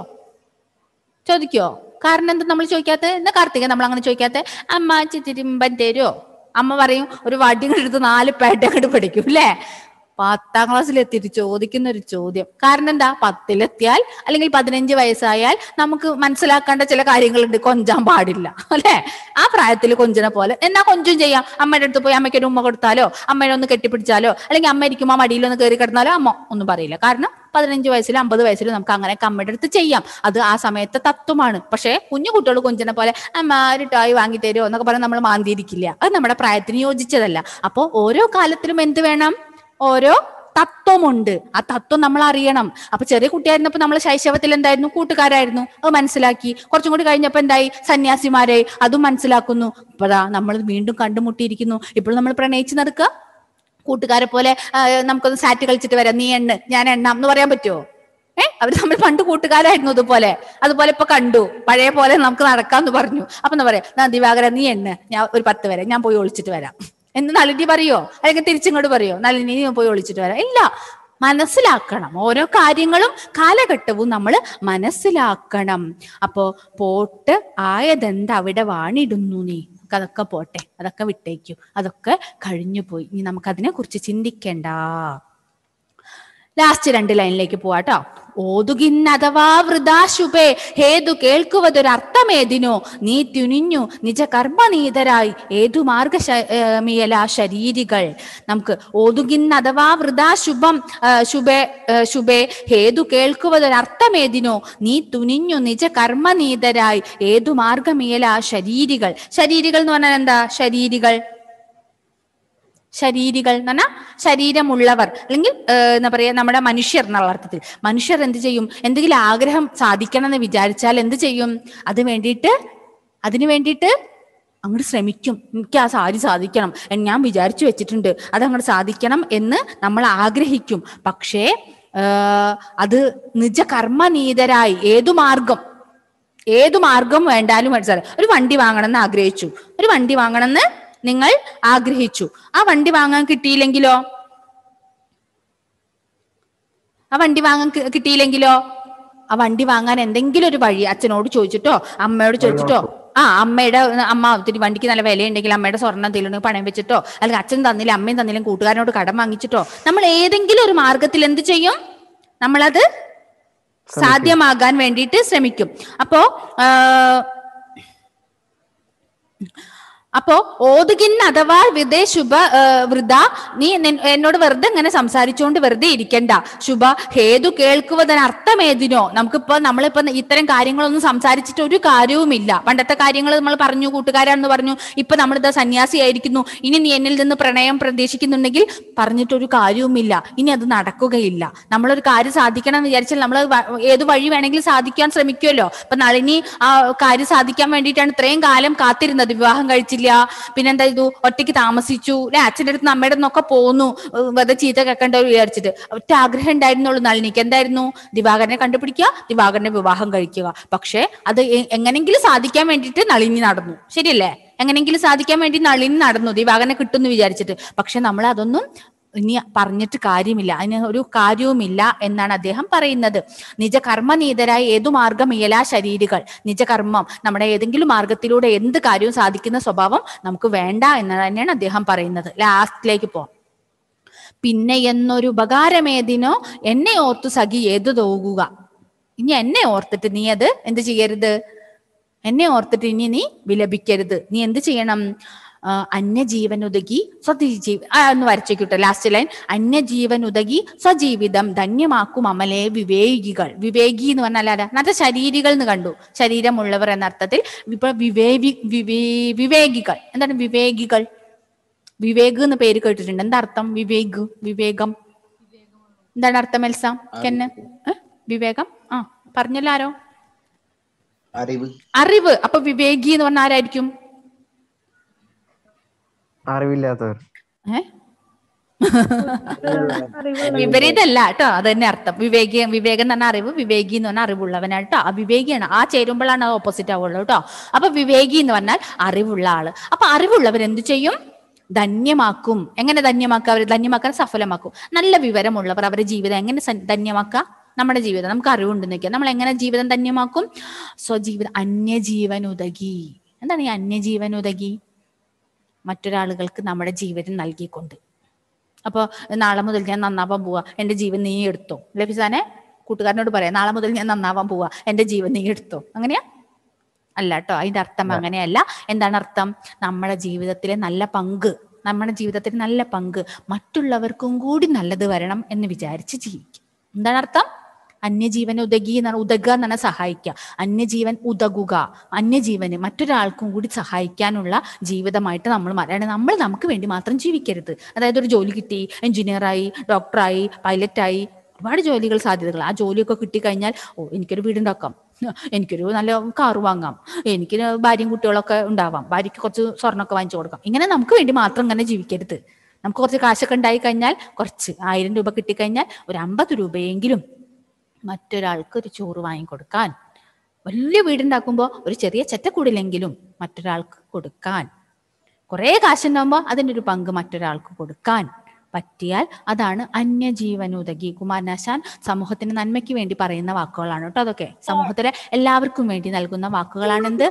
ചോദിക്കോ കാരണം എന്താ നമ്മൾ ചോദിക്കാത്ത എന്താ കാർത്തിക നമ്മൾ അങ്ങനെ ചോദിക്കാത്ത അമ്മ ഇത്തിരി ഇമ്പം തരുമോ അമ്മ പറയും ഒരു വടി ഇങ്ങട് എടുത്ത് നാല് പേട്ട അങ്ങോട്ട് പഠിക്കും അല്ലേ പത്താം ക്ലാസ്സിൽ എത്തിയിട്ട് ചോദിക്കുന്ന ഒരു ചോദ്യം കാരണം എന്താ പത്തിലെത്തിയാൽ അല്ലെങ്കിൽ പതിനഞ്ച് വയസ്സായാൽ നമുക്ക് മനസ്സിലാക്കേണ്ട ചില കാര്യങ്ങളുണ്ട് കൊഞ്ചാൻ പാടില്ല അല്ലെ ആ പ്രായത്തിൽ കൊഞ്ചിനെ പോലെ എന്നാ കൊഞ്ചും ചെയ്യാം അമ്മയുടെ അടുത്ത് പോയി അമ്മയ്ക്ക് ഒരു ഉമ്മ കൊടുത്താലോ അമ്മയെ ഒന്ന് കെട്ടിപ്പിടിച്ചാലോ അല്ലെങ്കിൽ അമ്മ ഇരിക്കുമ്പോൾ മടിയിൽ ഒന്ന് കയറി കിടന്നാലോ അമ്മ ഒന്നും പറയില്ല കാരണം പതിനഞ്ച് വയസ്സിലും അമ്പത് വയസ്സിലും നമുക്ക് അങ്ങനെയൊക്കെ അമ്മയുടെ അടുത്ത് ചെയ്യാം അത് ആ സമയത്തെ തത്വമാണ് പക്ഷേ കുഞ്ഞു കുട്ടികൾ കൊഞ്ചിനെ പോലെ അമ്മ ഒരു ടോയ് വാങ്ങി തരുമോ എന്നൊക്കെ പറഞ്ഞ് നമ്മൾ മാന്തിയിരിക്കില്ല അത് നമ്മുടെ പ്രായത്തിന് യോജിച്ചതല്ല അപ്പോൾ ഓരോ കാലത്തിലും എന്ത് വേണം ഓരോ തത്വമുണ്ട് ആ തത്വം നമ്മൾ അറിയണം അപ്പൊ ചെറിയ കുട്ടിയായിരുന്നപ്പോ നമ്മൾ ശൈശവത്തിൽ എന്തായിരുന്നു കൂട്ടുകാരായിരുന്നു അത് മനസ്സിലാക്കി കുറച്ചും കൂടി കഴിഞ്ഞപ്പോ എന്തായി സന്യാസിമാരെ അതും മനസ്സിലാക്കുന്നു ഇപ്പതാ നമ്മൾ വീണ്ടും കണ്ടുമുട്ടിയിരിക്കുന്നു ഇപ്പോൾ നമ്മൾ പ്രണയിച്ച് നടക്കുക കൂട്ടുകാരെ പോലെ ആ, നമുക്കൊന്ന് സാറ്റ് കളിച്ചിട്ട് വരാം നീ എണ്ണ് ഞാൻ എണ്ണാം എന്ന് പറയാൻ പറ്റുമോ ഏ അവർ നമ്മൾ പണ്ട് കൂട്ടുകാരായിരുന്നു അതുപോലെ അതുപോലെ ഇപ്പൊ കണ്ടു പഴയ പോലെ നമുക്ക് നടക്കാന്ന് പറഞ്ഞു അപ്പൊ എന്താ പറയാ "നാ ദിവാകര നീ എണ്ണ് ഞാൻ ഒരു പത്ത് വരെ ഞാൻ പോയി ഒളിച്ചിട്ട് വരാം എന്ന് നളിനി പറയോ അല്ലെങ്കിൽ തിരിച്ചിങ്ങോട്ട് പറയോ നളിനി നീ പോയി ഒളിച്ചിട്ട് വരാം ഇല്ല മനസ്സിലാക്കണം ഓരോ കാര്യങ്ങളും കാലഘട്ടവും നമ്മൾ മനസ്സിലാക്കണം അപ്പോ പോട്ട് ആയതെന്ത് അവിടെ വാണിടുന്നു നീ നമുക്ക് അതൊക്കെ പോട്ടെ അതൊക്കെ വിട്ടേക്കൂ അതൊക്കെ കഴിഞ്ഞു പോയി ഇനി നമുക്കതിനെ കുറിച്ച് ചിന്തിക്കണ്ട ലാസ്റ്റ് രണ്ട് ലൈനിലേക്ക് പോവാട്ടോ ഓതുകിന്നഥവാ വൃതാശുഭേ ഹേതു കേൾക്കുവതൊരർത്ഥമേതിനോ നീ തുനിഞ്ഞു നിജ കർമ്മനീതരായി ഏതു മാർഗ മിയല ശരീരികൾ നമുക്ക് ഓതുകിന്നഥവാ വൃതാശുഭം ശുഭേ ആ, ശുഭേ ഹേതു കേൾക്കുവതൊരർത്ഥമേതിനോ നീ തുനിഞ്ഞു നിജ കർമ്മനീതരായി ഏതു മാർഗമിയല ശരീരികൾ ശരീരികൾ എന്ന് പറഞ്ഞാൽ എന്താ ശരീരികൾ ശരീരികൾ എന്ന് പറഞ്ഞാൽ ശരീരമുള്ളവർ അല്ലെങ്കിൽ ഏഹ്, എന്താ പറയാ നമ്മുടെ മനുഷ്യർ എന്നുള്ള അർത്ഥത്തിൽ മനുഷ്യർ എന്ത് ചെയ്യും എന്തെങ്കിലും ആഗ്രഹം സാധിക്കണം എന്ന് വിചാരിച്ചാൽ എന്ത് ചെയ്യും അത് വേണ്ടിയിട്ട് അതിനു വേണ്ടിയിട്ട് അങ്ങോട്ട് ശ്രമിക്കും എനിക്ക് ആ സാരി സാധിക്കണം എന്ന് ഞാൻ വിചാരിച്ചു വെച്ചിട്ടുണ്ട് അത് അങ്ങോട്ട് സാധിക്കണം എന്ന് നമ്മൾ ആഗ്രഹിക്കും പക്ഷേ ഏഹ്, അത് നിജ കർമ്മനീതരായി ഏതു മാർഗം ഏതു മാർഗം വേണ്ടാലും മനസ്സിലായി ഒരു വണ്ടി വാങ്ങണം എന്ന് ആഗ്രഹിച്ചു ഒരു വണ്ടി വാങ്ങണം എന്ന് നിങ്ങൾ ആഗ്രഹിച്ചു ആ വണ്ടി വാങ്ങാൻ കിട്ടിയില്ലെങ്കിലോ ആ വണ്ടി വാങ്ങാൻ കി- കിട്ടിയില്ലെങ്കിലോ ആ വണ്ടി വാങ്ങാൻ എന്തെങ്കിലും ഒരു വഴി അച്ഛനോട് ചോദിച്ചിട്ടോ അമ്മയോട് ചോദിച്ചിട്ടോ ആ അമ്മയുടെ അമ്മ ഒത്തിരി വണ്ടിക്ക് നല്ല വിലയുണ്ടെങ്കിൽ അമ്മയുടെ സ്വർണ്ണം എന്തെങ്കിലും ഉണ്ടെങ്കിൽ പണയം വെച്ചിട്ടോ അല്ലെങ്കിൽ അച്ഛൻ തന്നില്ല അമ്മയും തന്നില്ല കൂട്ടുകാരനോട് കടം വാങ്ങിച്ചിട്ടോ നമ്മൾ ഏതെങ്കിലും ഒരു മാർഗത്തിൽ എന്ത് ചെയ്യും നമ്മളത് സാധ്യമാകാൻ വേണ്ടിയിട്ട് ശ്രമിക്കും അപ്പോ ആ, അപ്പോ ഓതുകിൻ അഥവാ വിദേ ശുഭ ആ, വൃത നീ നിൻ- എന്നോട് വെറുതെ ഇങ്ങനെ സംസാരിച്ചുകൊണ്ട് വെറുതെ ഇരിക്കണ്ട ശുഭ ഹേതു കേൾക്കുവതിന് അർത്ഥമേതിനോ നമുക്കിപ്പോ നമ്മളിപ്പോ ഇത്തരം കാര്യങ്ങളൊന്നും സംസാരിച്ചിട്ട് ഒരു കാര്യവുമില്ല പണ്ടത്തെ കാര്യങ്ങൾ നമ്മൾ പറഞ്ഞു കൂട്ടുകാരാണെന്ന് പറഞ്ഞു ഇപ്പൊ നമ്മളിതാ സന്യാസിയായിരിക്കുന്നു ഇനി നീ എന്നിൽ നിന്ന് പ്രണയം പ്രതീക്ഷിക്കുന്നുണ്ടെങ്കിൽ പറഞ്ഞിട്ടൊരു കാര്യവുമില്ല ഇനി അത് നടക്കുകയില്ല നമ്മളൊരു കാര്യം സാധിക്കണം എന്ന് വിചാരിച്ചാൽ നമ്മൾ ഏത് വഴി വേണമെങ്കിലും സാധിക്കാൻ ശ്രമിക്കുമല്ലോ ഇപ്പൊ നളിനി ആ കാര്യം സാധിക്കാൻ വേണ്ടിയിട്ടാണ് ഇത്രയും കാലം കാത്തിരുന്നത് വിവാഹം കഴിച്ചില്ല പിന്നെന്താ ചെയ്തു ഒറ്റയ്ക്ക് താമസിച്ചു അല്ലെ അച്ഛൻ്റെ അടുത്ത് അമ്മയുടെ അടുത്തൊക്കെ പോന്നു ഏഹ് വെറുതെ ചീത്ത കേൾക്കണ്ട വിചാരിച്ചിട്ട് ഒറ്റ ആഗ്രഹം ഉണ്ടായിരുന്നുള്ളൂ നളിനിക്ക് എന്തായിരുന്നു ദിവാകരനെ കണ്ടുപിടിക്കുക ദിവാകരനെ വിവാഹം കഴിക്കുക പക്ഷെ അത് എ- എങ്ങനെങ്കിലും സാധിക്കാൻ വേണ്ടിയിട്ട് നളിനി നടന്നു ശരിയല്ലേ എങ്ങനെങ്കിലും സാധിക്കാൻ വേണ്ടി നളിനി നടന്നു ദിവാകരനെ കിട്ടുമെന്ന് വിചാരിച്ചിട്ട് പക്ഷെ നമ്മൾ അതൊന്നും ഇനി പറഞ്ഞിട്ട് കാര്യമില്ല അതിന് ഒരു കാര്യവുമില്ല എന്നാണ് അദ്ദേഹം പറയുന്നത് നിജകർമ്മനീതരായ ഏതു മാർഗം ഇയലാ ശരീരികൾ നിജകർമ്മം നമ്മുടെ ഏതെങ്കിലും മാർഗത്തിലൂടെ എന്ത് കാര്യവും സാധിക്കുന്ന സ്വഭാവം നമുക്ക് വേണ്ട എന്ന് തന്നെയാണ് അദ്ദേഹം പറയുന്നത് ലാസ്റ്റിലേക്ക് പോവാം പിന്നെ എന്നൊരു ഉപകാരമേതിനോ എന്നെ ഓർത്തു സഖി ഏതു തോകുക ഇനി എന്നെ ഓർത്തിട്ട് നീ അത് എന്ത് ചെയ്യരുത് എന്നെ ഓർത്തിട്ട് ഇനി നീ വിലപിക്കരുത് നീ എന്ത് ചെയ്യണം ആ, അന്യജീവനുതകി സ്വജീ ആ ഒന്ന് വരച്ചേക്കിട്ടോ ലാസ്റ്റ് ലൈൻ അന്യജീവനുതകി സ്വജീവിതം ധന്യമാക്കും അമലെ വിവേകികൾ വിവേകി എന്ന് പറഞ്ഞാൽ ആരാ അത് ശരീരികൾ എന്ന് കണ്ടു ശരീരമുള്ളവർ എന്ന അർത്ഥത്തിൽ ഇപ്പൊ വിവേകി വിവേ വിവേകികൾ എന്താണ് വിവേകികൾ വിവേക് എന്ന് പേര് കേട്ടിട്ടുണ്ട് എന്താ അർത്ഥം വിവേക് വിവേകം എന്താണ് അർത്ഥം എൽസ കെന്ന് ഏ? വിവേകം ആ പറഞ്ഞല്ലോ ആരോ അറിവ് അറിവ് അപ്പൊ വിവേകി എന്ന് പറഞ്ഞ ആരായിരിക്കും അറിവില്ലാത്തവർ ഏ വിപരീതല്ല കേട്ടോ അത് തന്നെ അർത്ഥം വിവേകി വിവേകം എന്ന് പറഞ്ഞ അറിവ് വിവേകി എന്ന് പറഞ്ഞാൽ അറിവുള്ളവനാണ് കേട്ടോ അവിവേകിയാണ് ആ ചേരുമ്പോഴാണ് അത് ഓപ്പോസിറ്റ് ആവുള്ളൂ കേട്ടോ അപ്പൊ വിവേകി എന്ന് പറഞ്ഞാൽ അറിവുള്ള ആള് അപ്പൊ അറിവുള്ളവർ എന്ത് ചെയ്യും ധന്യമാക്കും എങ്ങനെ ധന്യമാക്കുക അവർ ധന്യമാക്കാൻ സഫലമാക്കും നല്ല വിവരമുള്ളവർ അവരുടെ ജീവിതം എങ്ങനെ സ- ധന്യമാക്കുക നമ്മുടെ ജീവിതം നമുക്ക് അറിവുണ്ടെന്ന് വെക്കുക നമ്മൾ എങ്ങനെ ജീവിതം ധന്യമാക്കും സ്വജീവിതം അന്യജീവൻ ഉതകി എന്താണ് ഈ അന്യജീവൻ ഉതകി മറ്റൊരാളുകൾക്ക് നമ്മുടെ ജീവിതം നൽകിക്കൊണ്ട് അപ്പോൾ നാളെ മുതൽ ഞാൻ നന്നാവാൻ പോവാ എൻ്റെ ജീവൻ നീ എടുത്തോ ലഫിസാനെ കൂട്ടുകാരനോട് പറയാം നാളെ മുതൽ ഞാൻ നന്നാവാൻ പോവാ എൻ്റെ ജീവൻ നീ എടുത്തോ അങ്ങനെയാ അല്ല കേട്ടോ അതിന്റെ അർത്ഥം അങ്ങനെയല്ല എന്താണ് അർത്ഥം നമ്മുടെ ജീവിതത്തിലെ നല്ല പങ്ക് നമ്മുടെ ജീവിതത്തിൽ നല്ല പങ്ക് മറ്റുള്ളവർക്കും കൂടി നല്ലത് വരണം എന്ന് വിചാരിച്ച് ജീവിക്കും എന്താണ് അർത്ഥം അന്യജീവൻ ഉദകി എന്നാണ് ഉദകുക എന്നാണ് സഹായിക്കുക അന്യജീവൻ ഉതകുക അന്യജീവന് മറ്റൊരാൾക്കും കൂടി സഹായിക്കാനുള്ള ജീവിതമായിട്ട് നമ്മൾ മാറണം നമ്മൾ നമുക്ക് വേണ്ടി മാത്രം ജീവിക്കരുത് അതായത് ഒരു ജോലി കിട്ടി എഞ്ചിനീയറായി ഡോക്ടറായി പൈലറ്റായി ഒരുപാട് ജോലികൾ സാധ്യതകൾ ആ ജോലിയൊക്കെ കിട്ടിക്കഴിഞ്ഞാൽ ഓ എനിക്കൊരു വീടുണ്ടാക്കാം എനിക്കൊരു നല്ല കാറ് വാങ്ങാം എനിക്ക് ഭാര്യയും കുട്ടികളൊക്കെ ഉണ്ടാവാം ഭാര്യയ്ക്ക് കുറച്ച് സ്വർണ്ണമൊക്കെ വാങ്ങിച്ചു കൊടുക്കാം ഇങ്ങനെ നമുക്ക് വേണ്ടി മാത്രം ഇങ്ങനെ ജീവിക്കരുത് നമുക്ക് കുറച്ച് കാശൊക്കെ ഉണ്ടായി കഴിഞ്ഞാൽ കുറച്ച് ആയിരം രൂപ കിട്ടിക്കഴിഞ്ഞാൽ ഒരു അമ്പത് രൂപയെങ്കിലും മറ്റൊരാൾക്ക് ഒരു ചോറ് വാങ്ങിക്കൊടുക്കാൻ വലിയ വീടുണ്ടാക്കുമ്പോൾ ഒരു ചെറിയ ചെറ്റക്കൂടിലെങ്കിലും മറ്റൊരാൾക്ക് കൊടുക്കാൻ കുറേ കാശുണ്ടാകുമ്പോൾ അതിൻ്റെ ഒരു പങ്ക് മറ്റൊരാൾക്ക് കൊടുക്കാൻ പറ്റിയാൽ അതാണ് അന്യജീവനുതകി കുമാരനാശാൻ സമൂഹത്തിന് നന്മയ്ക്ക് വേണ്ടി പറയുന്ന വാക്കുകളാണ് കേട്ടോ അതൊക്കെ സമൂഹത്തിലെ എല്ലാവർക്കും വേണ്ടി നൽകുന്ന വാക്കുകളാണ് എന്ത്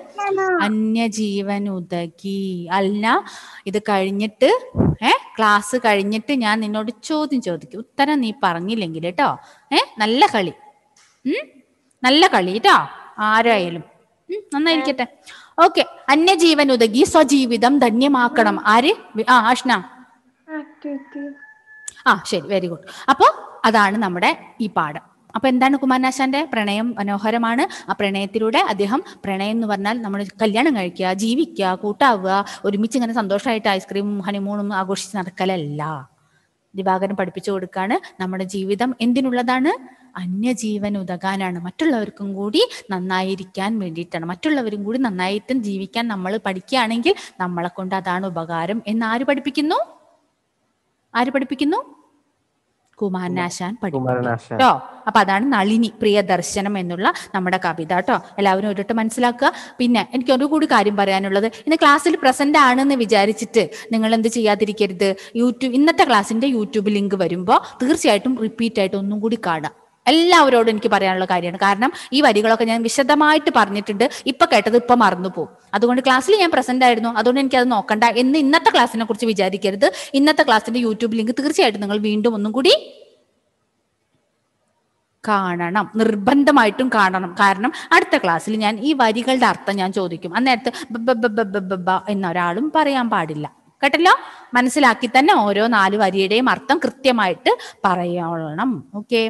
അന്യജീവനുതകി അല്ല ഇത് കഴിഞ്ഞിട്ട് ഏ ക്ലാസ് കഴിഞ്ഞിട്ട് ഞാൻ നിന്നോട് ചോദ്യം ചോദിക്കും ഉത്തരം നീ പറഞ്ഞില്ലെങ്കിൽ കേട്ടോ ഏ നല്ല കളി ഉം നല്ല കളി കേട്ടോ ആരായാലും ഉം, നന്നായിരിക്കട്ടെ ഓക്കെ അന്യജീവൻ ഉതകി സ്വജീവിതം ധന്യമാക്കണം ആര് വി- ആ ആഷ്ന ആക്ടിവിറ്റി ആ ശരി വെരി ഗുഡ് അപ്പോ അതാണ് നമ്മുടെ ഈ പാഠം അപ്പൊ എന്താണ് കുമാരനാശാന്റെ പ്രണയം മനോഹരമാണ് ആ പ്രണയത്തിലൂടെ അദ്ദേഹം പ്രണയം എന്ന് പറഞ്ഞാൽ നമ്മൾ കല്യാണം കഴിക്കുക ജീവിക്കുക കൂട്ടാവുക ഒരുമിച്ച് ഇങ്ങനെ സന്തോഷമായിട്ട് ഐസ്ക്രീമും ഹണിമൂണും ആഘോഷിച്ച് നടക്കലല്ല ദിവാകരൻ പഠിപ്പിച്ചു കൊടുക്കാണ് നമ്മുടെ ജീവിതം എന്തിനുള്ളതാണ് അന്യജീവൻ ഉതകാനാണ് മറ്റുള്ളവർക്കും കൂടി നന്നായിരിക്കാൻ വേണ്ടിയിട്ടാണ് മറ്റുള്ളവരും കൂടി നന്നായിട്ട് ജീവിക്കാൻ നമ്മൾ പഠിക്കുകയാണെങ്കിൽ നമ്മളെ കൊണ്ട് അതാണ് ഉപകാരം എന്ന് ആര് പഠിപ്പിക്കുന്നു ആര് പഠിപ്പിക്കുന്നു കുമാരനാശാൻ പഠിപ്പിക്കുന്നു കുമാരനാശാൻ കേട്ടോ അപ്പൊ അതാണ് നളിനി പ്രിയദർശനം എന്നുള്ള നമ്മുടെ കവിത കേട്ടോ എല്ലാവരും ഒരിട്ട് മനസ്സിലാക്കുക പിന്നെ എനിക്ക് ഒരു കൂടി കാര്യം പറയാനുള്ളത് ഇന്ന് ക്ലാസ്സിൽ പ്രസന്റ് ആണെന്ന് വിചാരിച്ചിട്ട് നിങ്ങൾ എന്ത് ചെയ്യാതിരിക്കരുത് യൂട്യൂബ് ഇന്നത്തെ ക്ലാസ്സിന്റെ യൂട്യൂബ് ലിങ്ക് വരുമ്പോൾ തീർച്ചയായിട്ടും റിപ്പീറ്റ് ആയിട്ട് ഒന്നും കൂടി കാണുക എല്ലാവരോടും എനിക്ക് പറയാനുള്ള കാര്യമാണ് കാരണം ഈ വരികളൊക്കെ ഞാൻ വിശദമായിട്ട് പറഞ്ഞിട്ടുണ്ട് ഇപ്പൊ കേട്ടത് ഇപ്പൊ മറന്നു പോകും അതുകൊണ്ട് ക്ലാസ്സിൽ ഞാൻ പ്രസന്റ് ആയിരുന്നു അതുകൊണ്ട് എനിക്ക് അത് നോക്കണ്ട എന്ന് ഇന്നത്തെ ക്ലാസ്സിനെ കുറിച്ച് വിചാരിക്കരുത് ഇന്നത്തെ ക്ലാസ്സിന്റെ യൂട്യൂബ് ലിങ്ക് തീർച്ചയായിട്ടും നിങ്ങൾ വീണ്ടും ഒന്നും കൂടി കാണണം നിർബന്ധമായിട്ടും കാണണം കാരണം അടുത്ത ക്ലാസ്സിൽ ഞാൻ ഈ വരികളുടെ അർത്ഥം ഞാൻ ചോദിക്കും അന്നേരത്ത് ബ ബ ബ ബ ബ ബ ബ എന്നൊരാളും പറയാൻ പാടില്ല കേട്ടല്ലോ മനസ്സിലാക്കി തന്നെ ഓരോ നാല് വരിയുടെയും അർത്ഥം കൃത്യമായിട്ട് പറയണം ഓക്കെ